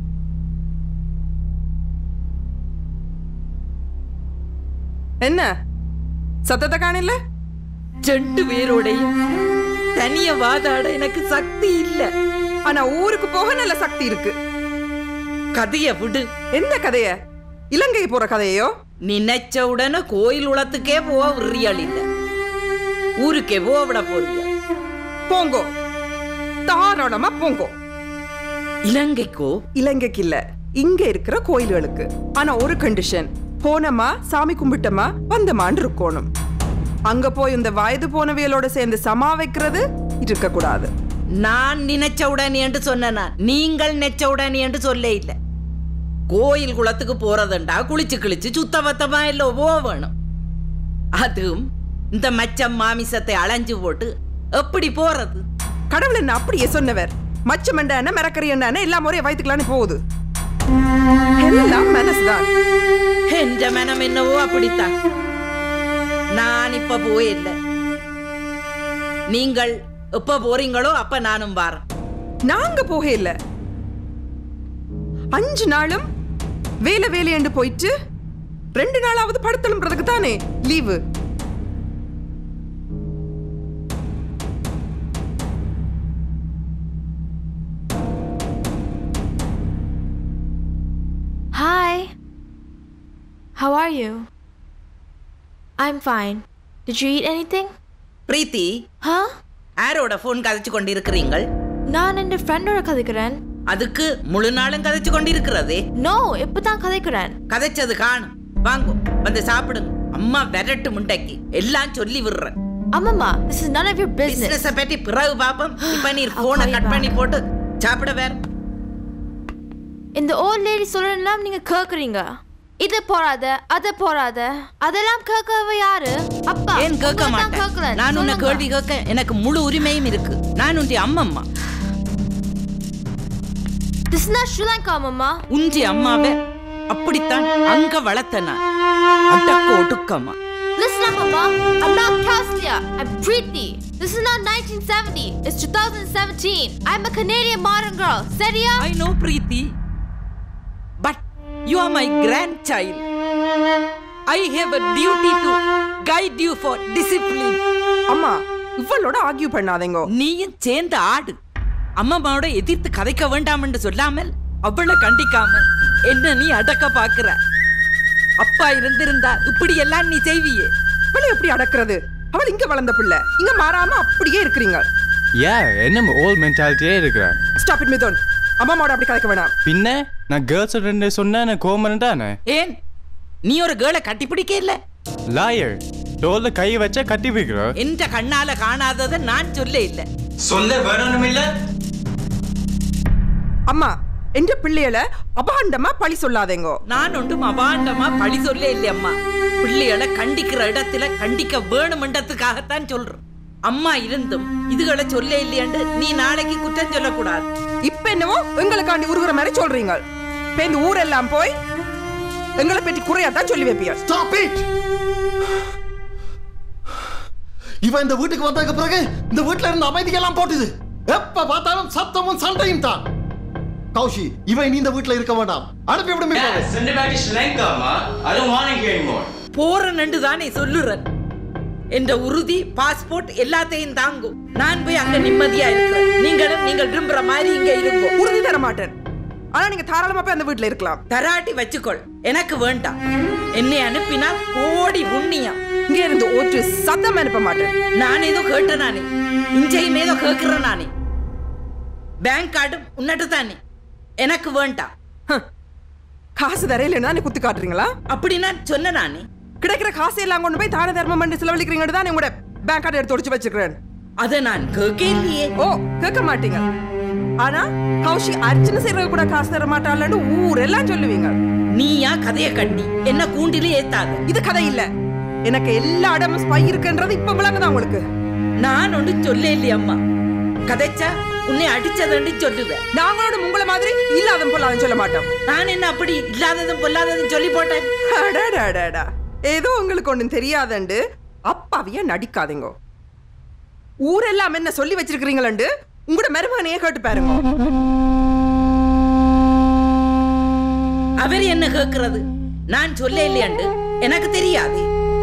என்ன சத்தத்தை காணல ரெண்டு பேரோடையும் தனிய வாதாட எனக்கு சக்தி இல்ல ஆனா ஊருக்கு போக நல்ல சக்தி இருக்கு கதைய விடு எந்த கதைய இலங்கை போற கதையோ நினைச்ச உடனே கோயில் உளத்துக்கே போக விரியாள் இல்ல ஊருக்கே போக விட போறியா போங்கோ தாராளமா போங்கோ இலங்கைக்கோ இலங்கைக்கு இல்ல இங்க இருக்கிற கோயில்களுக்கு ஆனா ஒரு கண்டிஷன் போனமா சாமி கும்பிட்டமா வந்தமான்னு இருக்கணும் அங்க போய் இந்த வயது போனவியலோட சேர்ந்து சமா வைக்கிறது இருக்க கூடாது நான் நினைச்ச உடனே என்று சொன்ன நான் நீங்கள் நெச்ச உடனே என்று சொல்ல இல்ல கோயில் குளத்துக்கு போறதுண்டா குளிச்சு கிழிச்சு சுத்த பத்தமா இல்ல வேணும் அதுவும் இந்த மச்சம் மாமிசத்தை அலைஞ்சு போட்டு எப்படி போறது கடவுள் என்ன அப்படியே சொன்னவர் மச்சம் என்ன மிரக்கறி என்ன எல்லாம் ஒரே வயிற்றுக்கலான்னு போகுது எல்லாம் மனசுதான் என்ற மனம் என்னவோ அப்படித்தான் நான் இப்ப போயில்ல நீங்கள் எப்ப போறீங்களோ அப்ப நானும் வாரேன் நாங்க போக இல்ல அஞ்சு நாளும் வேலை வேலையண்டு போயிட்டு ரெண்டு நாளாவது படுத்தலும்ன்றதுக்கு தானே leave Hi. How are you? I'm fine. Did you eat anything? Preethi Huh? யாரோட போன் கதைச்சு கொண்டிருக்கிறீங்கள் நான் என் ஃப்ரெண்டோட கதைக்கிறேன் அதுக்கு முழு நாளும் கதைச்சு கொண்டிருக்கிறதே நோ இப்பதான் கதைக்கிறேன் கதைச்சது காணும் வாங்கோ வந்து சாப்பிடுங்க அம்மா விரட்டு முண்டைக்கு எல்லாம் சொல்லி விடுறேன் அம்மம்மா this is none of your business பிசினஸ பற்றி பிறகு பாப்போம் இப்ப நீ போனை கட் பண்ணி போட்டு சாப்பிட வேற இந்த ஓல்ட் லேடி சொல்லலாம் நீங்க கேக்குறீங்க இது போறாத அது போறாத அதெல்லாம் கேட்கவ யாரு அப்பா ஏன் கேட்க உங்களை தான் மாட்டேன் கேட்கல. நான் உன்னை சொல்லுங்க. கேள்வி கேட்க எனக்கு முழு உரிமையும் இருக்கு நான் உன்னுடைய அம்மம்மா This is not Sri Lanka, Mama. உஞ்சி அம்மாவை அப்படித்தான் அங்க வளர்த்த நான் அடக்க ஒடுக்கமா Listen up, Mama. I'm not Kauslia. I'm Preeti. This is not 1970. It's 2017. I'm a Canadian modern girl. Seriya? I know, Preeti. But you are my grandchild. I have a duty to guide you for discipline. அம்மா இவளோட argue பண்ணாதீங்க நீயும் சேர்ந்து ஆடு அம்மாவோட எதிர்த்து கதைக்க வேண்டாம் என்று சொல்லாமல் அவளை கண்டிக்காம என்ன நீ அடக்க பாக்குற அப்பா இருந்திருந்தா இப்படி எல்லாம் நீ செய்வியே அவளை எப்படி அடக்குறது அவள் இங்க வளர்ந்த பிள்ளை இங்க மாறாம அப்படியே இருக்கிறீங்க ஏ என்ன ஓல்ட் மென்டாலிட்டியே இருக்கிறேன் ஸ்டாப் இட் மிதோன் அம்மாவோட அப்படி கலைக்க வேணாம் பின்ன நான் கேர்ள்ஸ் ரெண்டு சொன்னேன் கோமன் தானே ஏன் நீ ஒரு கேர்ளை கட்டி பிடிக்க இல்ல லாயர் டோல்ல கை வச்சா கட்டி வைக்கிறோம் என்ற கண்ணால காணாததை நான் சொல்ல இல்ல சொல்ல வேணும் இல்ல அம்மா என்ற பிள்ளைகளை அபாண்டமா பழி சொல்லாதேங்கோ நான் ஒன்றும் அபாண்டமா பழி சொல்ல இல்லையம்மா பிள்ளைகளை கண்டிக்கிற இடத்துல கண்டிக்க வேணுமென்றதுக்காகத்தான் சொல்றேன் அம்மா இருந்தும் இதுகளை சொல்ல இல்லையாண்டு நீ நாளைக்கு குற்றம் சொல்லக்கூடாது இப்ப என்னவோ எங்களுக்காண்டி உருகுற மாதிரி சொல்றீங்க இப்ப இந்த ஊரெல்லாம் போய் எங்களை பற்றி குறையாதான் சொல்லி வைப்பீங்க ஸ்டாப் இட் இவன் இந்த வீட்டுக்கு வந்ததுக்கு பிறகு இந்த வீட்டுல இருந்த அமைதியெல்லாம் போட்டுது எப்ப பார்த்தாலும் சத்தமும் சண்டையும் தான் கௌஷி இவன் நீ இந்த வீட்டுல இருக்க வேண்டாம் அனுப்பி விடுமே Send it back to Sri Lanka, Ma. I don't want it here anymore. போறேன்னு தானே சொல்லுறேன் என்ற உறுதி பாஸ்போர்ட் எல்லாத்தையும் தாங்கும் நான் போய் அங்க நிம்மதியா இருக்கிறேன் நீங்களும் நீங்கள் விரும்புற மாதிரி இங்க இருக்கும் உறுதி தர மாட்டேன் ஆனா நீங்க தாராளமா போய் அந்த வீட்டுல இருக்கலாம் தராட்டி வச்சுக்கொள் எனக்கு வேண்டாம் என்னை அனுப்பினா கோடி புண்ணியம் இங்க இருந்து ஒரு சத்தம் அனுப்ப மாட்டேன் நான் ஏதோ கேட்டேன் நானே இஞ்சையும் ஏதோ கேட்கிறேன் நானே பேங்க் கார்டும் உன்னட்டு தானே எனக்கு வேண்டாம் காசு தரையில நீ குத்து காட்டுறீங்களா அப்படி நான் சொன்ன நானே கிடைக்கிற காசு எல்லாம் கொண்டு போய் தான தர்மம் பண்ணி செலவழிக்கிறீங்கன்னு தான் உங்களோட பேங்க் கார்டு எடுத்து ஒடிச்சு வச்சிருக்கிறேன் அதை நான் கேட்க இல்லையே ஓ கேட்க மாட்டீங்க ஆனா கௌஷி அர்ச்சனை செய்யறது கூட காசு தர மாட்டாள்னு ஊரெல்லாம் சொல்லுவீங்க நீயா கதைய கட்டி என்ன கூண்டிலே ஏத்தாது இது கதை இல்ல எனக்கு எல்லா இடமும் ஸ்பை இருக்குன்றது இப்ப விளங்குதான் உங்களுக்கு நான் ஒன்று சொல்ல இல்லையே அம்மா கதைச்சா உன்னை அடிச்சதுன்னு சொல்லுவேன் நாங்களோட உங்களை மாதிரி இல்லாதம் பொல்லாதம் சொல்ல மாட்டோம் நான் என்ன அப்படி இல்லாததும் பொல்லாததும் சொல்லி போட்டேன் அடடடடா. ஏதோ உங்களுக்கு ஒண்ணும் தெரியாதண்டு அப்பாவியா நடிக்காதீங்க ஊரெல்லாம் என்ன சொல்லி வச்சிருக்கிறீங்களண்டு உங்களோட மருமகனையே கேட்டு பாருங்க அவர் என்ன கேட்கிறது நான் சொல்ல இல்லையாண்டு எனக்கு தெரியாது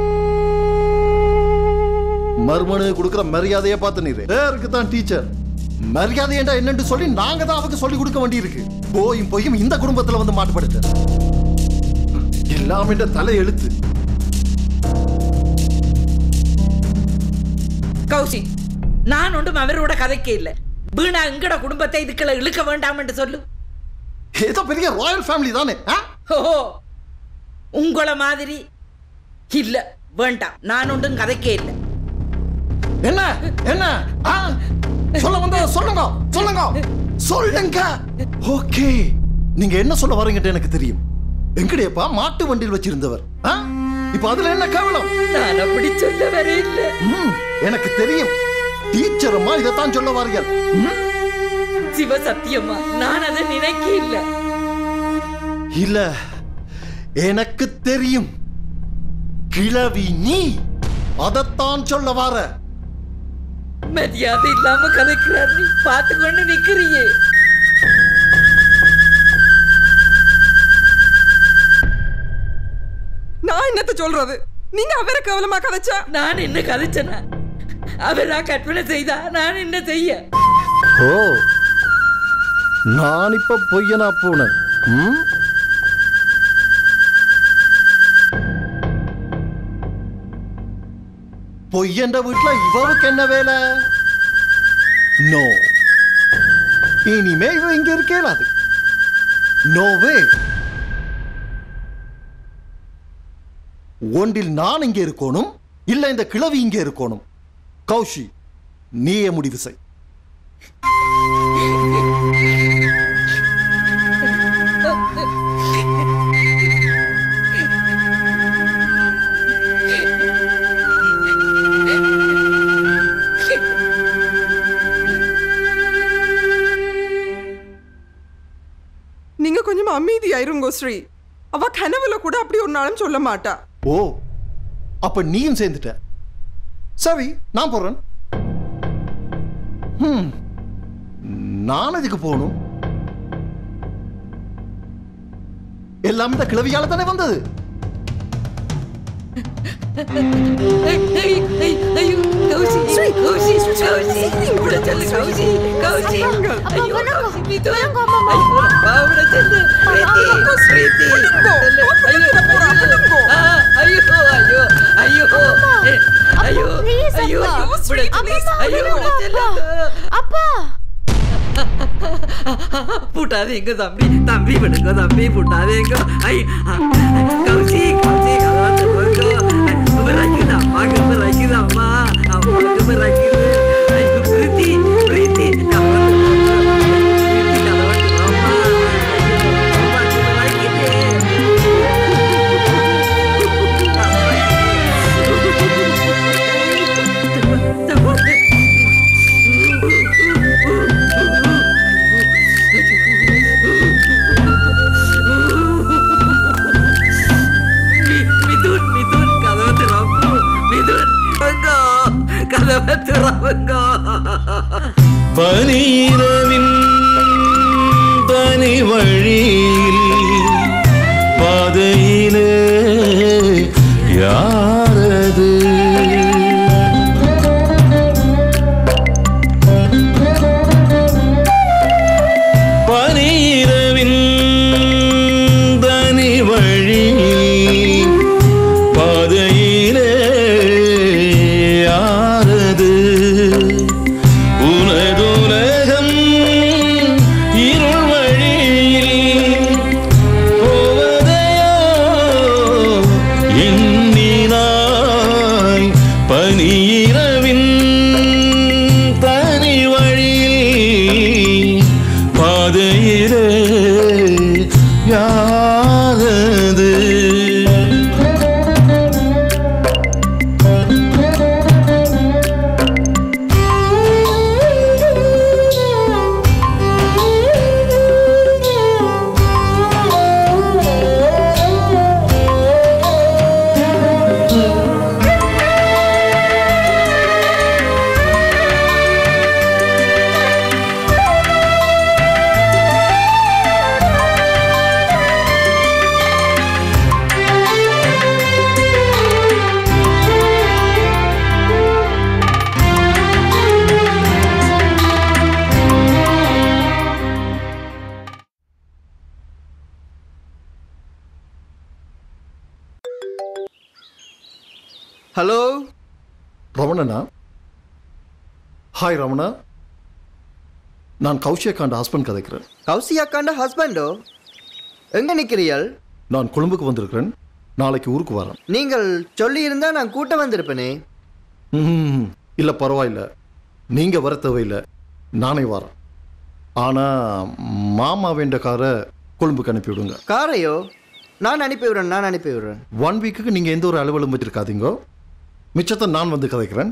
மருமனுக்கு கொடுக்குற மரியாதையை பார்த்து நீரு பேருக்கு தான் டீச்சர் மரியாதை என்றா என்னன்னு சொல்லி நாங்க தான் அவருக்கு சொல்லி கொடுக்க வேண்டியிருக்கு போயும் போயும் இந்த குடும்பத்துல வந்து மாட்டுப்படுத்த எல்லாம் என்ற தலை எழுத்து கௌசி நான் ஒன்றும் அவரோட கதைக்க இல்லை வீணா எங்கட குடும்பத்தை இதுக்குள்ள இழுக்க வேண்டாம் என்று சொல்லு ஏதோ பெரிய ராயல் ஃபேமிலி தானே ஆ? ஓஹோ உங்கள மாதிரி இல்ல வேண்டாம் நான் ஒன்றும் கதைக்கே இல்லை என்ன என்ன ஆ? சொல்ல வந்த சொல்லுங்க சொல்லுங்க சொல்லுங்க ஓகே நீங்க என்ன சொல்ல வரீங்கன்னு எனக்கு தெரியும் எங்கடையப்பா மாட்டு வண்டியில் வச்சிருந்தவர் ஆ? இப்ப அதுல என்ன கேவலம் நான் அப்படி சொல்ல வர இல்லை ம், எனக்கு தெரியும் டீச்சர் அம்மா இதைத்தான் சொல்ல வார்கள் ம்? சிவ சத்தியமா நான் அதை நினைக்க இல்லை இல்ல எனக்கு தெரியும் கிழவி நீ அதைத்தான் சொல்ல வார மரியாதை இல்லாம கதைக்கிறார் நீ பார்த்து கொண்டு நிக்கிறியே நான் என்னத்த சொல்றது நீங்க அவரை கேவலமா கதைச்சா நான் என்ன கதைச்சனா அவரா கற்பனை செய்தா நான் என்ன செய்ய ஓ நான் இப்ப பொய்யனா போனேன் ம்? பொய்யன்ற வீட்டுல இவருக்கு என்ன வேலை நோ இனிமே இவ இங்க இருக்கேலாது நோவே ஒன்றில் நான் இங்கே இருக்கணும் இல்ல இந்த கிழவி இங்கே இருக்கணும் கௌஷி நீயே முடிவு செய் நீங்க கொஞ்சம் அமைதியாயிருங்கோ ஸ்ரீ அவ கனவுல கூட அப்படி ஒரு நாளும் சொல்ல மாட்டா ஓ அப்ப நீயும் சேர்ந்துட்ட சரி நான் போறேன் ஹம், நான் எதுக்கு போகணும் எல்லாம் இந்த கிழவியால தானே வந்தது கௌசி பிரீத்தி ஐயோ ஆ, ஐயோ ஐயோ ஐயோ ஏ, ஐயோ please, ஐயோ அப்பா. விடு, அப்பா, ஐயோ அப்பா. செல்லு. அப்பா பூட்டாதீங்க தம்பி தம்பி விடுங்க தம்பி பூட்டாதீங்க ஐ கௌசி கௌசி கதவை திறங்க ரக்கிது அம்மா கம்பு ரக்கிது அம்மா அம்மா கம்பு ரக்கிது ஐயோ பிரீத்தி பிரீத்தி கதவை திறங்க. பிரீத்தி கதவை திறங்க. அம்மா அம்மா கம்பு ரக்கிது. மிதுன் மிதுன் கதவை திறப்பு மிதுன் திறங்கோ கதவை திறவுங்கோ பனிரவின் பனி வழியில் பாதையிலே யாரது பனிரவின் தனி வழியில் பாதையிலே யாரது உனதுலகம் இருள் வழியில் போவதையோ எண்ணினாய் பனியிரவின் தனி வழியில் பாதையிலே யாரது ஹலோ ரமணனா ஹாய் ரமணா நான் கௌஷியக்காண்ட ஹஸ்பண்ட் கதைக்கிறேன் கௌசி அக்காண்ட ஹஸ்பண்டோ எங்க நிக்கிறீர்கள் நான் கொழும்புக்கு வந்திருக்கிறேன் நாளைக்கு ஊருக்கு வரேன் நீங்கள் சொல்லி இருந்தா நான் கூட்ட வந்திருப்பேனே ம் இல்லை பரவாயில்ல நீங்கள் வர தேவையில்லை நானே வரேன் ஆனால் மாமா வேண்ட காரை கொழும்புக்கு அனுப்பி விடுங்க காரையோ நான் அனுப்பி விடுறேன் நான் அனுப்பி விடுறேன் ஒன் வீக்குக்கு நீங்கள் எந்த ஒரு அலுவலும் வச்சிருக்காதீங்க மிச்சத்தை நான் வந்து கதைக்கிறேன்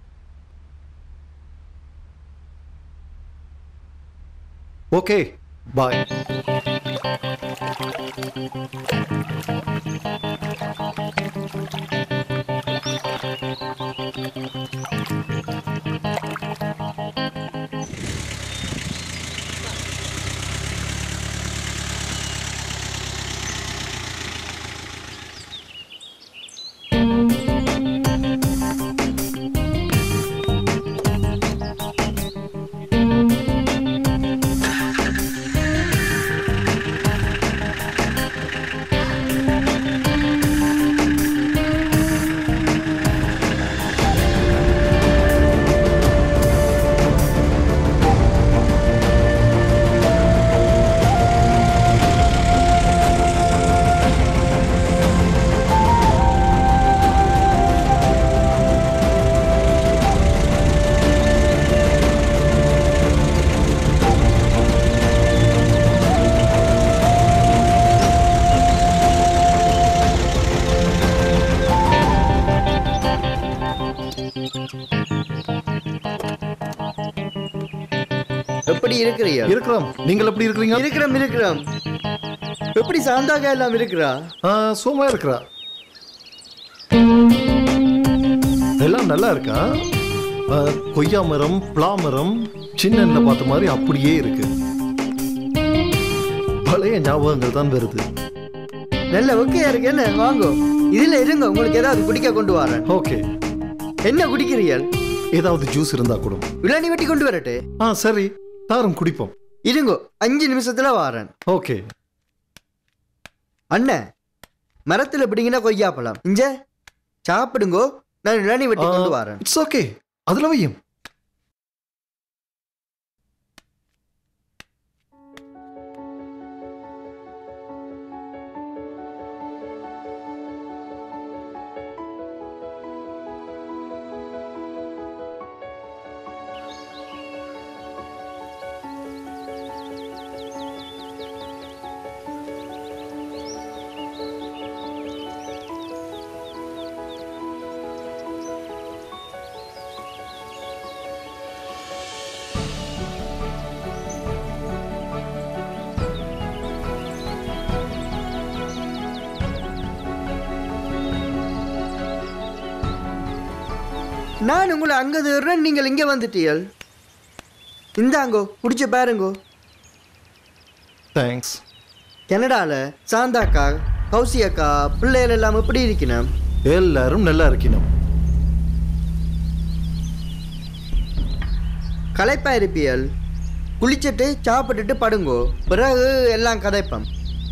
ஓகே பாய் எப்படி இருக்கிறீங்க இருக்கிறோம் நீங்கள் எப்படி இருக்கிறீங்க இருக்கிறோம் இருக்கிறோம் எப்படி சாந்தாக எல்லாம் இருக்கிறா சும்மா இருக்கிறா எல்லாம் நல்லா இருக்கா ஆ, கொய்யா மரம் பிளா மரம் சின்ன பார்த்த மாதிரி அப்படியே இருக்கு பழைய ஞாபகங்கள் தான் வருது நல்ல ஓகேயா இருக்கு என்ன வாங்கோ இதுல இருங்க உங்களுக்கு ஏதாவது குடிக்க கொண்டு வரேன் ஓகே என்ன குடிக்கிறீர்கள் ஏதாவது ஜூஸ் இருந்தா கொடு இளநீ வெட்டி கொண்டு வரட்டு ஆ சரி தாரும் குடிப்போம் இருங்கோ அஞ்சு நிமிஷத்துல வாரேன் ஓகே அண்ணன் மரத்துல பிடிங்கினா கொய்யாப்பழம் இஞ்ச சாப்பிடுங்கோ நான் இளநீ வெட்டி கொண்டு வரேன் இட்ஸ் ஓகே அதுல வையும் நான் உங்களை அங்க தேடுறேன் நீங்கள் இங்க வந்துட்டீர்கள் இந்தாங்கோ குடிச்சு பாருங்கோ தேங்க்ஸ் கனடால சாந்தாக்கா கௌசி அக்கா பிள்ளைகள் எல்லாம் எப்படி இருக்கணும் எல்லாரும் நல்லா இருக்கணும் களைப்பா இருப்பியல் குளிச்சுட்டு சாப்பிட்டுட்டு படுங்கோ பிறகு எல்லாம் கதைப்பம்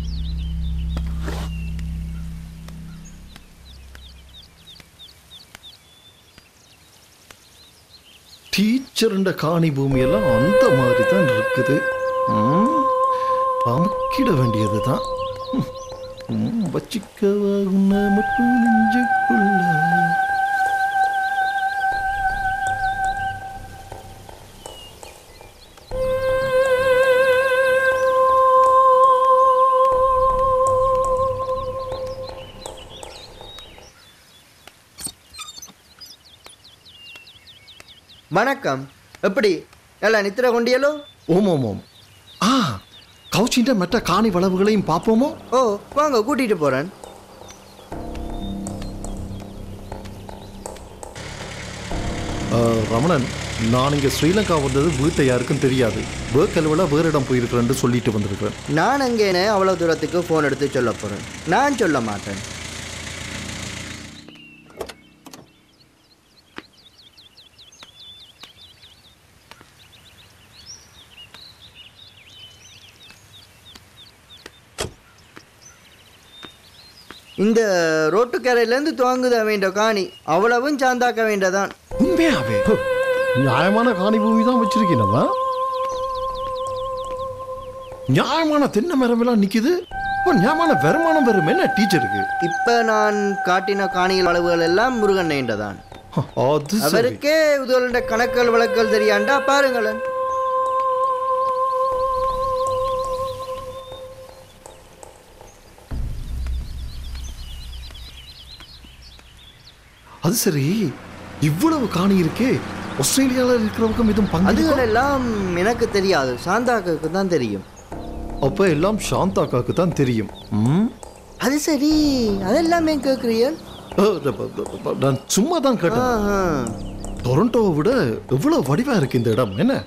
டீச்சருண்ட காணி பூமி எல்லாம் அந்த மாதிரி தான் இருக்குது ம், அமுக்கிட வேண்டியது தான் வச்சிக்கவா உன்னை மட்டும் நெஞ்சுக்குள்ள வணக்கம் எப்படி நல்லா நித்திர கொண்டியலோ ஓம் ஓம் ஓம் ஆ கவுச்சின்ற மற்ற காணி வளவுகளையும் பார்ப்போமோ ஓ வாங்க கூட்டிட்டு போறேன் ஆ, ரமணன் நான் இங்கே ஸ்ரீலங்கா வந்தது வீட்டை யாருக்கும் தெரியாது வேர்க் அலுவலாக வேறு இடம் போயிருக்கிறேன்னு சொல்லிட்டு வந்திருக்கிறேன் நான் அங்கேனே அவ்வளவு தூரத்துக்கு ஃபோன் எடுத்து சொல்ல போறேன் நான் சொல்ல மாட்டேன் இந்த ரோட்டுக்கரையிலேருந்து துவங்குத வேண்ட காணி அவ்வளவும் சாந்தாக்க வேண்டதான் உண்மையாவே நியாயமான காணி பூமி தான் வச்சிருக்கீனவா நியாயமான தென்னை மரம் எல்லாம் நிக்குது இப்போ நியாயமான வருமானம் வரும் என்ன டீச்சருக்கு இப்ப நான் காட்டின காணிகள் அளவுகள் எல்லாம் முருகன் நேண்டதான் அது சரி. அவருக்கே உதவுண்ட கணக்குகள் வழக்குகள் தெரியாண்டா பாருங்களேன் அது சரி இவ்வளவு காணி இருக்கே ஆஸ்திரேலியால இருக்கிறவங்க இதுவும் பங்கு அதுகள் எல்லாம் எனக்கு தெரியாது சாந்தாக்கு தான் தெரியும் அப்ப எல்லாம் சாந்தாக்காக்கு தான் தெரியும் ம்? அது சரி அதெல்லாமே கேட்குறீர்கள் அ, த- ப- ப- ப- நான் சும்மா தான் கேட்டேன் டொரண்டோவை விட எவ்வளவு வடிவா இருக்கு இந்த இடம் என்ன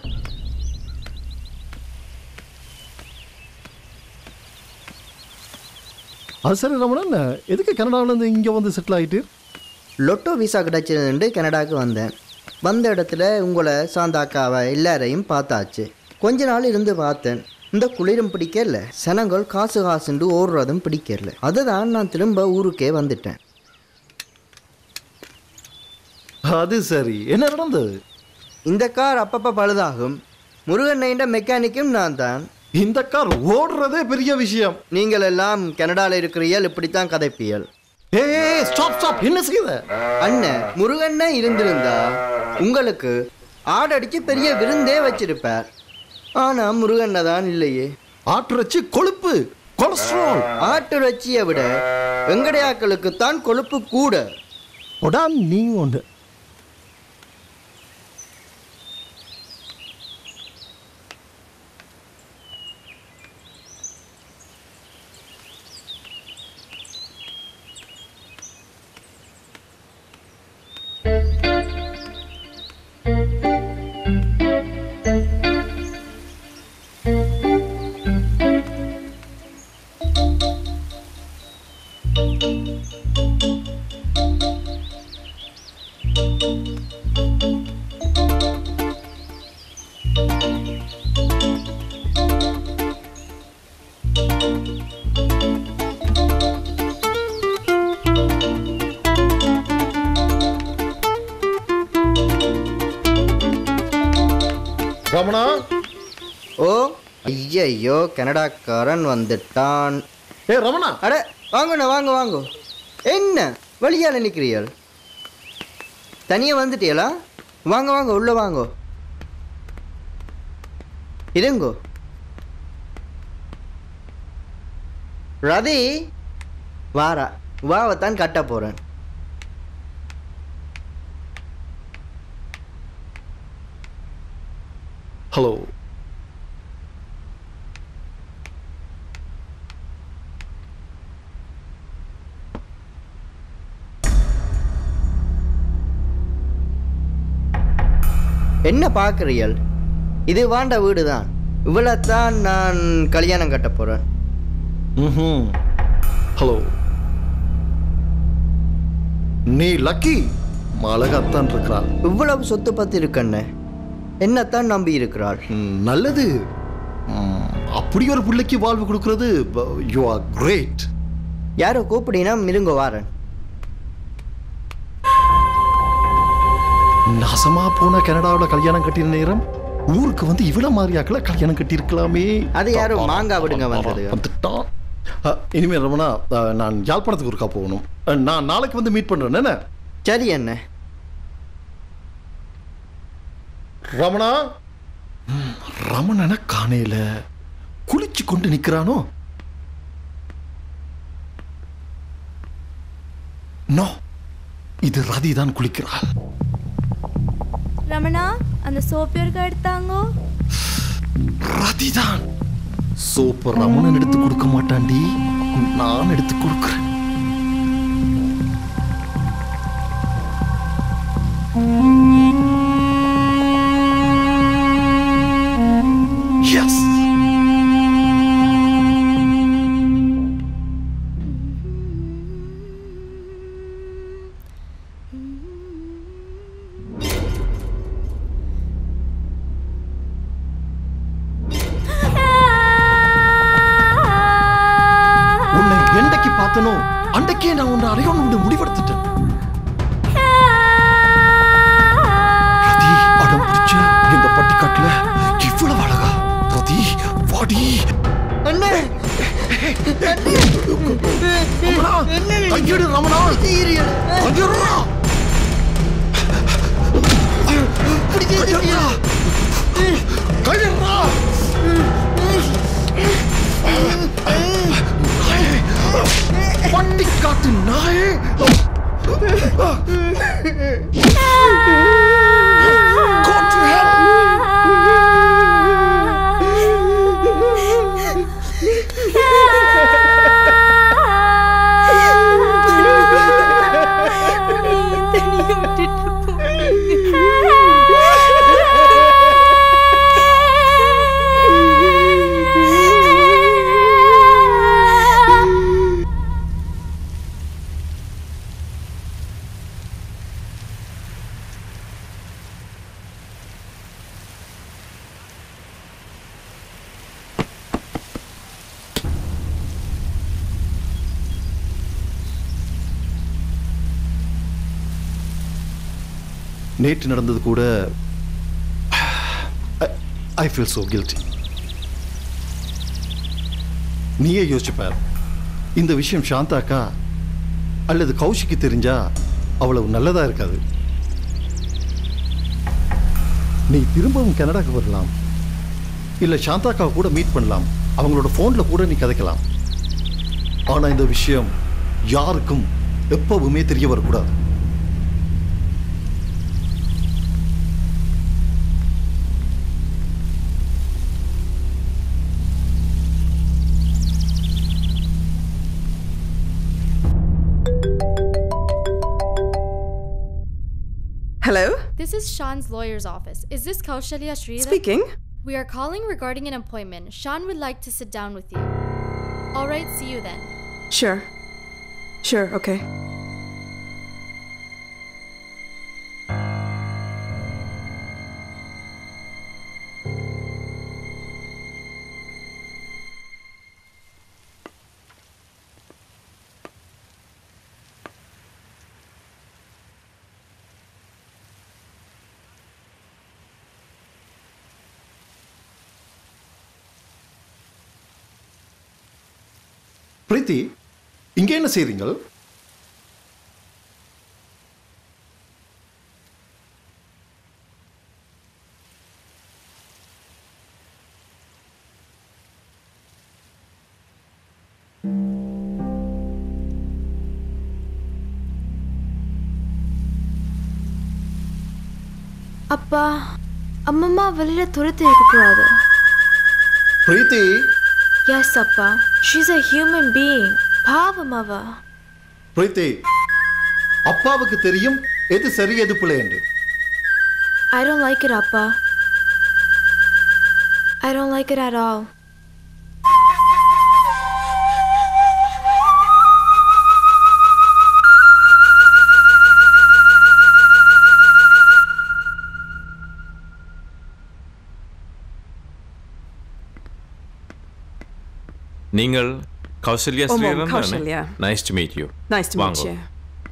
அது சரி ரமணன் எதுக்கு கனடாவுல இருந்து இங்க வந்து செட்டில் ஆயிட்டு லொட்டோ விசா கிடைச்சிருந்து கனடாக்கு வந்தேன் வந்த இடத்துல உங்களை சாந்தாக்காவை எல்லாரையும் பார்த்தாச்சு கொஞ்ச நாள் இருந்து பார்த்தேன் இந்த குளிரும் பிடிக்கல சனங்கள் காசு காசுண்டு ஓடுறதும் பிடிக்கல அதுதான் நான் திரும்ப ஊருக்கே வந்துட்டேன் அது சரி என்ன நடந்தது இந்த கார் அப்பப்ப பழுதாகும் முருகன் நைண்ட மெக்கானிக்கும் நான் தான் இந்த கார் ஓடுறதே பெரிய விஷயம் நீங்கள் எல்லாம் கனடால இருக்கிறீர்கள் இப்படித்தான் கதைப்பியல் ஏய் ஸ்டாப் ஸ்டாப் என்ன செய்த அண்ணன் முருகண்ண இருந்திருந்தா உங்களுக்கு ஆடடிச்சு பெரிய விருந்தே வச்சிருப்பார் ஆனா முருகண்ண தான் இல்லையே ஆட்டுறச்சி கொழுப்பு கொலஸ்ட்ரால் ஆட்டுறச்சியை விட வெங்கடையாக்களுக்கு தான் கொழுப்பு கூட ஒடா நீ ஒன்று ரமணா ஓ ஐயையோ கனடாக்காரன் வந்துட்டான் ஏ ரமணா அட வாங்கண்ணா வாங்க வாங்க என்ன வழியால நிற்கிறீர்கள் தனியாக வந்துட்டியலா வாங்க வாங்க உள்ள வாங்க இருங்கோ ரதி வாரா வாவைத்தான் கட்ட போறேன் ஹலோ என்ன பார்க்குறீர்கள் இது வாண்ட வீடு தான் இவ்வளோத்தான் நான் கல்யாணம் கட்ட போகிறேன் ம் ஹலோ நீ லக்கி அழகாத்தான் இருக்கிறாள் இவ்வளவு சொத்து பத்து இருக்கண்ணே என்னத்தான் நம்பி இருக்கிறாள் நல்லது ம், அப்படி ஒரு பிள்ளைக்கு வாழ்வு கொடுக்கிறது யூ ஆர் கிரேட் யாரோ கூப்பிடினா மிருங்க வாரன் நாசமா போன கனடாவில் கல்யாணம் கட்டின நேரம் ஊருக்கு வந்து இவ்வளவு மாதிரியாக்களை கல்யாணம் கட்டியிருக்கலாமே அது யாரோ மாங்காய் விடுங்க வந்தது வந்துட்டான் அ, இனிமேல் ரமணா அ, நான் யாழ்ப்பாணத்துக்கு ஒருக்கா போகணும் அ, நான் நாளைக்கு வந்து மீட் பண்றேன் என்ன சரி என்ன ரமணா ம், ரமணனை காணையில குளிச்சு கொண்டு நிக்கிறானோ நோ இது ரதி தான் குளிக்கிறாள் ரமணா அந்த சோப்பியருக்கு எடுத்தாங்கோ ரதிதான் சோப்பு ரமணன் எடுத்து கொடுக்க மாட்டான்டி நான் எடுத்து கொடுக்குறேன் எஸ் உன்னை என்றைக்கு பார்த்தனோ அன்றைக்கே நான் உன்னை அடையணும் முடிவெடுத்துட்டேன் ரதி அடம் பிடிச்ச இந்த பட்டிக்காட்டுல இவ்வளவு அழகா ரதி வாடி அண்ணே ரமணா கையெடு ரமணா கையெடுறா கையெடுறா கையெடுறா பட்டிக்காட்டு நாயே Go to hell! நேற்று நடந்தது கூட ஐ ஃபீல் so guilty நீயே யோசிச்சு பார் இந்த விஷயம் சாந்தாக்கா அல்லது கௌஷிக்கு தெரிஞ்சா அவ்வளவு நல்லதா இருக்காது நீ திரும்பவும் கனடாக்கு வரலாம் இல்ல சாந்தாக்காவை கூட மீட் பண்ணலாம் அவங்களோட ஃபோன்ல கூட நீ கதைக்கலாம் ஆனா இந்த விஷயம் யாருக்கும் எப்பவுமே தெரிய வரக்கூடாது Hello? This is Sean's lawyer's office. Is this Kaushalya Sridhar? Speaking. We are calling regarding an appointment. Sean would like to sit down with you. All right, see you then. Sure. Sure, okay. பிரீத்தி இங்கே என்ன செய்றீங்க அப்பா அம்மம்மா வெளியில துரத்தி இருக்கக்கூடாது Preethi yes அப்பா she's a human being பாவம் அவ பிரீத்தி அப்பாவுக்கு தெரியும் எது சரி எது பிள்ளை என்று I don't like it, Appa. I don't like it at all. நீங்கள் கௌசல்யா ஆமாம், Sriran Kausalya. Nice to meet you Nice to meet you.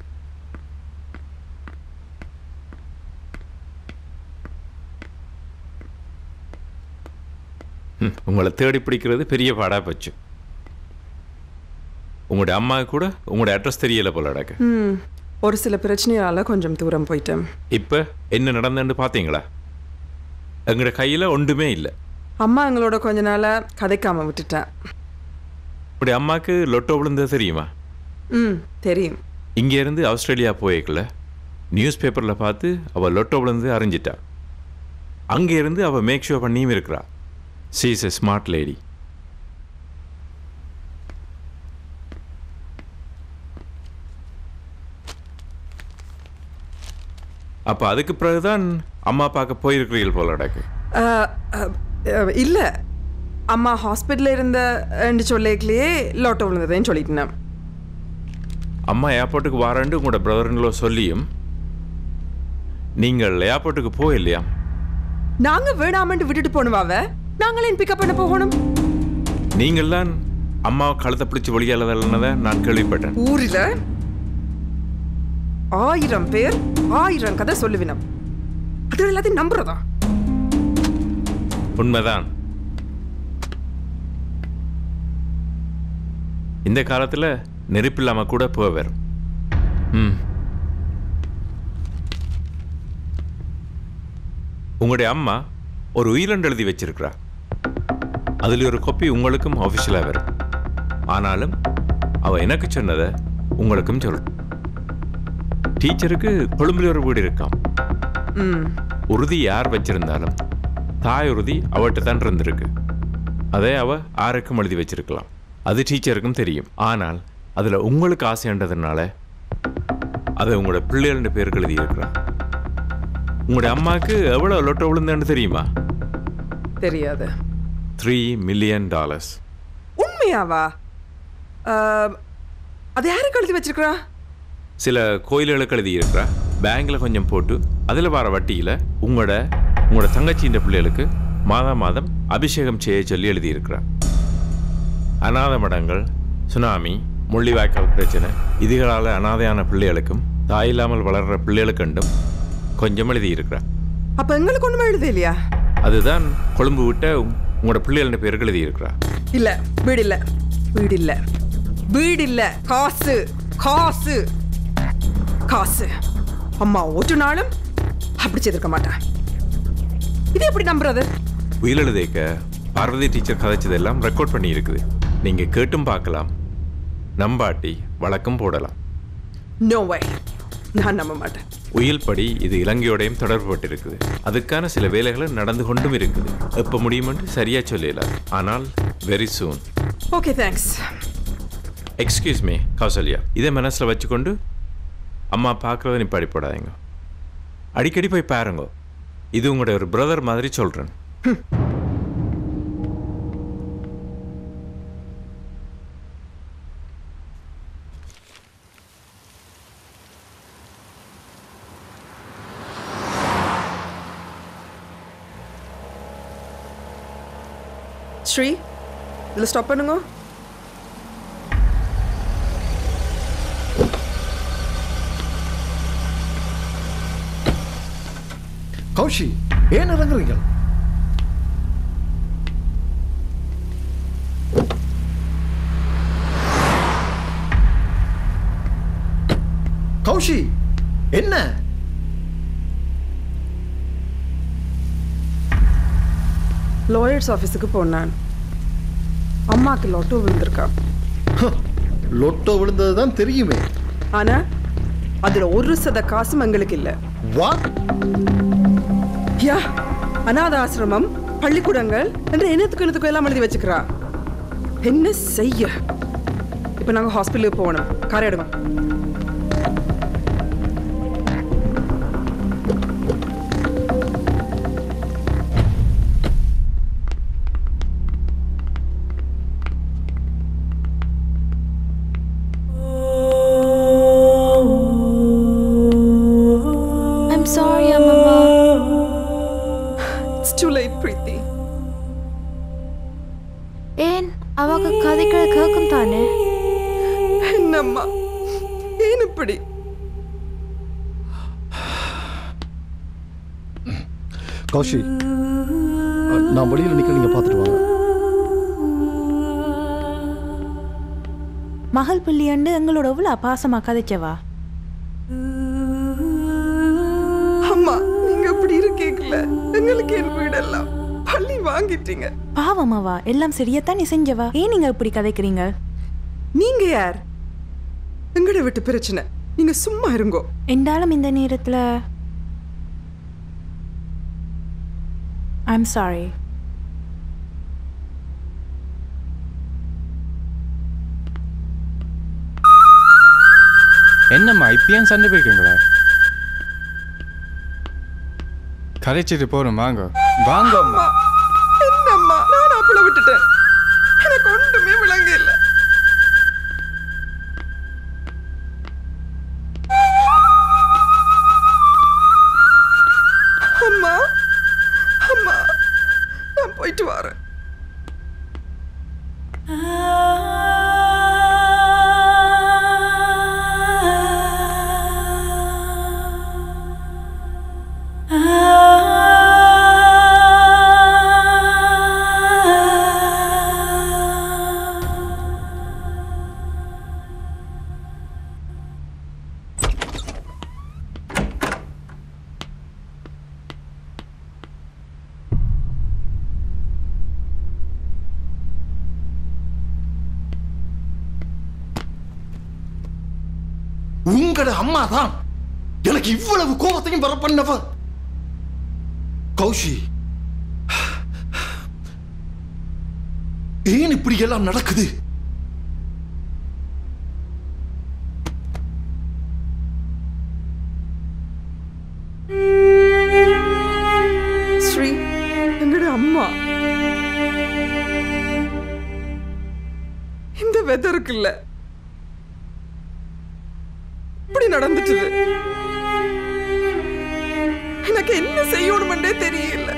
ம், உங்களை தேடி பிடிக்கிறது பெரிய பாடா போச்சு உங்களுடைய அம்மா கூட உங்களுடைய அட்ரஸ் தெரியல போல அடக்கு ம் ஒரு சில பிரச்சனையால கொஞ்சம் தூரம் போயிட்டேன் இப்போ என்ன நடந்ததுன்னு பார்த்தீங்களா எங்களோட கையில் ஒன்றுமே இல்லை அம்மா எங்களோட கொஞ்ச நாளா கதைக்காம விட்டுட்டேன் உங்களுடைய அம்மாவுக்கு லொட்டோ விழுந்தது தெரியுமா ம் தெரியும் இங்கேருந்து ஆஸ்திரேலியா போயிருக்கல நியூஸ் பேப்பரில் பார்த்து அவள் லொட்டோ விழுந்து அறிஞ்சிட்டா அங்கேருந்து அவள் மேக் ஷோ பண்ணியும் இருக்கிறா she is a smart lady அப்போ அதுக்கு பிறகுதான் அம்மா பார்க்க போயிருக்கிறீர்கள் போல அடக்கு அஹ், அஹ், அஹ், இல்ல அம்மா ஹாஸ்பிட்டல்ல இருந்த என்று சொல்லிக்கலையே லோட்டோ விழுந்ததுன்னு சொல்லிட்டேன் அம்மா ஏர்போர்ட்டுக்கு வாரேன்னு உங்களோட பிரதருங்களோ சொல்லியும் நீங்கள் ஏர்போர்ட்டுக்கு போயில்லையா நாங்க வேணாமன்ட்டு விட்டுட்டு போனவாவ நாங்களே பிக்கப் பண்ண போகணும் நீங்கள்லாம் அம்மா கழுத்தை பிடிச்சி வெளியாளதல்லனதை நான் கேள்விப்பட்டேன் ஊரில் ஆயிரம் பேர் ஆயிரம் கதை சொல்லுவினம் அது எல்லாத்தையும் நம்புறதா உண்மைதான் இந்த காலத்தில் நெருப்பில்லாம கூட போக வரும் ம் உங்களுடைய அம்மா ஒரு உயிரண்டு எழுதி வச்சிருக்கிறா அதில் ஒரு காப்பி உங்களுக்கும் ஆஃபிஷியலாக வரும் ஆனாலும் அவ எனக்கு சொன்னதை உங்களுக்கும் சொல் டீச்சருக்கு கொழும்புல ஒரு வீடு இருக்காம் ம் உறுதி யார் வச்சிருந்தாலும் தாய் உறுதி அவட்ட தான் இருந்திருக்கு அதே அவ ஆருக்கும் எழுதி வச்சிருக்கலாம் அது டீச்சருக்கும் தெரியும் ஆனால் அதில் உங்களுக்கு ஆசைன்றதுனால அதை உங்களோட பிள்ளைகளோட பேருக்கு எழுதி இருக்கிறான் உங்களுடைய அம்மாவுக்கு எவ்வளோ லொட்டோ விழுந்தேன்னு தெரியுமா தெரியாது த்ரீ மில்லியன் டாலர்ஸ் உண்மையாவா அஹ், அது யாருக்கு எழுதி வச்சிருக்கிறா சில கோயில்களுக்கு எழுதி இருக்கிறா பேங்க்ல கொஞ்சம் போட்டு அதில் வர வட்டியில் உங்களோட உங்களோட தங்கச்சின்ற பிள்ளைகளுக்கு மாதம் மாதம் அபிஷேகம் செய்ய சொல்லி எழுதியிருக்கிறா அநாத மடங்கள் சுனாமி முள்ளிவாய்க்கால் பிரச்சனை இதுகளால் அனாதையான பிள்ளைகளுக்கும் தாயில்லாமல் வளர்கிற பிள்ளைகளுக்கண்டும் கொஞ்சம் எழுதியிருக்கிறா அப்ப எங்களுக்கு ஒண்ணுமே எழுத இல்லையா அதுதான் கொழும்பு விட்ட உங்- உங்களோட பிள்ளைகளோட பேருக்கு எழுதியிருக்கிறா இல்ல வீடு இல்ல வீடு இல்ல வீடு இல்ல காசு காசு காசு அம்மா ஒரு நாளும் அப்படி செய்திருக்க மாட்டேன் இது எப்படி நம்புறது உயிர் எழுதிக்க பார்வதி டீச்சர் கதைச்சதெல்லாம் ரெக்கார்ட் பண்ணி இருக்குது நீங்கள் கேட்டும் பார்க்கலாம் நம்பாட்டி வழக்கம் போடலாம் நோ வே நான் நம்ப மாட்டேன் உயில் படி இது இலங்கையோடையும் தொடர்புபட்டிருக்குது அதுக்கான சில வேலைகளும் நடந்து கொண்டும் இருக்குது எப்போ முடியுமென்று சரியா சொல்லலாம் ஆனால் very soon okay thanks excuse me Kausalya இதை மனசில் வச்சுக்கொண்டு அம்மா பார்க்குறத நிப்பாடி போடாதீங்க அடிக்கடி போய் பாருங்க இது உங்களோட ஒரு பிரதர் மாதிரி சொல்கிறேன் ஸ்ரீ இதில் ஸ்டாப் பண்ணுங்க கௌஷி ஏன் இறங்குறீங்க கௌஷி என்ன லாயர்ஸ் ஆஃபீஸுக்கு போனான் அம்மாக்கு லொட்டோ விழுந்திருக்கா லொட்டோ விழுந்தது தான் தெரியுமே ஆனா அதுல ஒரு சத காசும் எங்களுக்கு இல்ல வாட் யா அநாத ஆசிரமம் பள்ளிக்கூடங்கள் என்று என்னத்துக்கு என்னத்துக்கும் எல்லாம் எழுதி வச்சுக்கிறா என்ன செய்ய இப்ப நாங்க ஹாஸ்பிட்டலுக்கு போகணும் காரை எடுங்க I'm sorry, Amama. It's too late, Preeti. ஏன் அவங்க கதைகளை கேட்கும் தானே என்னம்மா ஏன் இப்படி கௌஷி நான் வெளியில் நிற்க நீங்க பார்த்துட்டு வாங்க மகள் பிள்ளையண்டு எங்களோட எவ்வளோ பாசமா கதைச்சவா அம்மா நீங்க இப்படி இருக்கீங்கள எங்களுக்கு என் வீடெல்லாம் பள்ளி வாங்கிட்டீங்க பாவமாவா எல்லாம் சரியாத்தானே செஞ்சவா ஏன் நீங்க இப்படி கதைக்கிறீங்க நீங்க யார் எங்கட விட்டு பிரச்சனை நீங்க சும்மா இருங்கோ என்றாலும் இந்த நேரத்துல ஐம் சாரி என்னம்மா இப்பயும் சண்டை போய்க்குங்களா கரைச்சிட்டு போறோம் வாங்க வாங்க அம்மா என்னம்மா நான் அப்பள விட்டுட்டேன் எனக்கு ஒன்றுமே விளங்க இல்ல அம்மா அம்மா நான் போயிட்டு வரேன் உங்களோட அம்மா தான் எனக்கு இவ்வளவு கோபத்தையும் வர பண்ணவ கௌஷி ஏன் இப்படி எல்லாம் நடக்குது ஸ்ரீ எங்கட அம்மா இந்த வெதருக்கு இல்ல இப்படி நடந்துட்டுது எனக்கு என்ன செய்யணுமென்றே தெரியல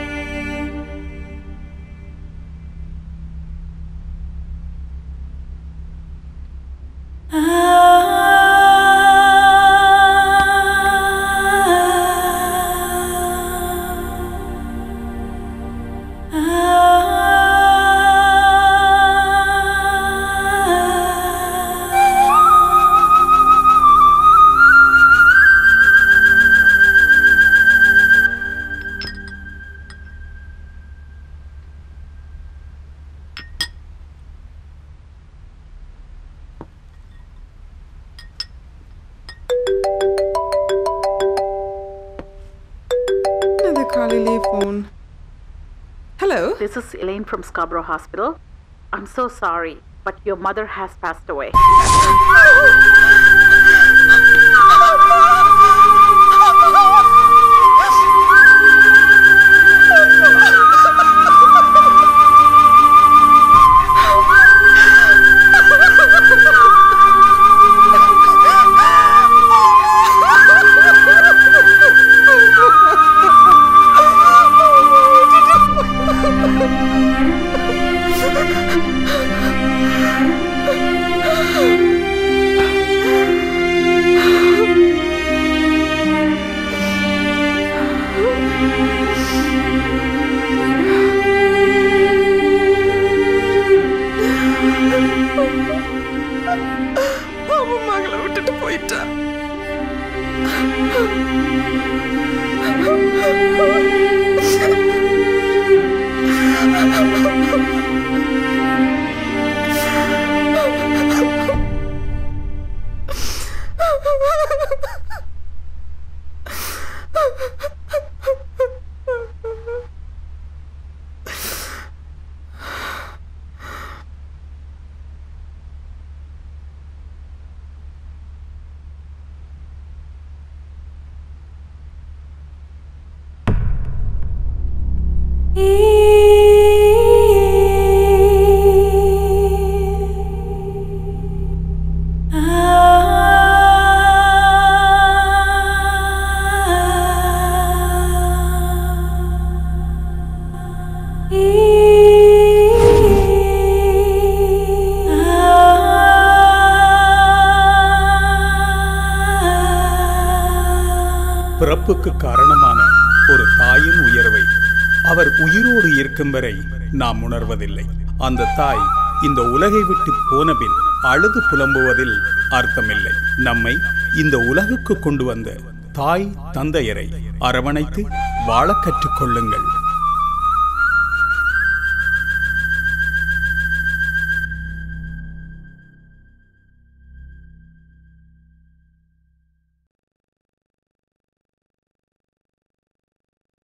அது காலையிலே phone hello This is Elaine from Scarborough Hospital. I'm so sorry, but your mother has passed away. Oh பிறப்புக்கு காரணமான ஒரு தாயின் உயர்வை அவர் உயிரோடு இருக்கும் வரை நாம் உணர்வதில்லை அந்த தாய் இந்த உலகை விட்டு போனபின் அழுது புலம்புவதில் அர்த்தமில்லை நம்மை இந்த உலகுக்கு கொண்டு வந்த தாய் தந்தையரை அரவணைத்து வாழக் கற்றுக்கொள்ளுங்கள்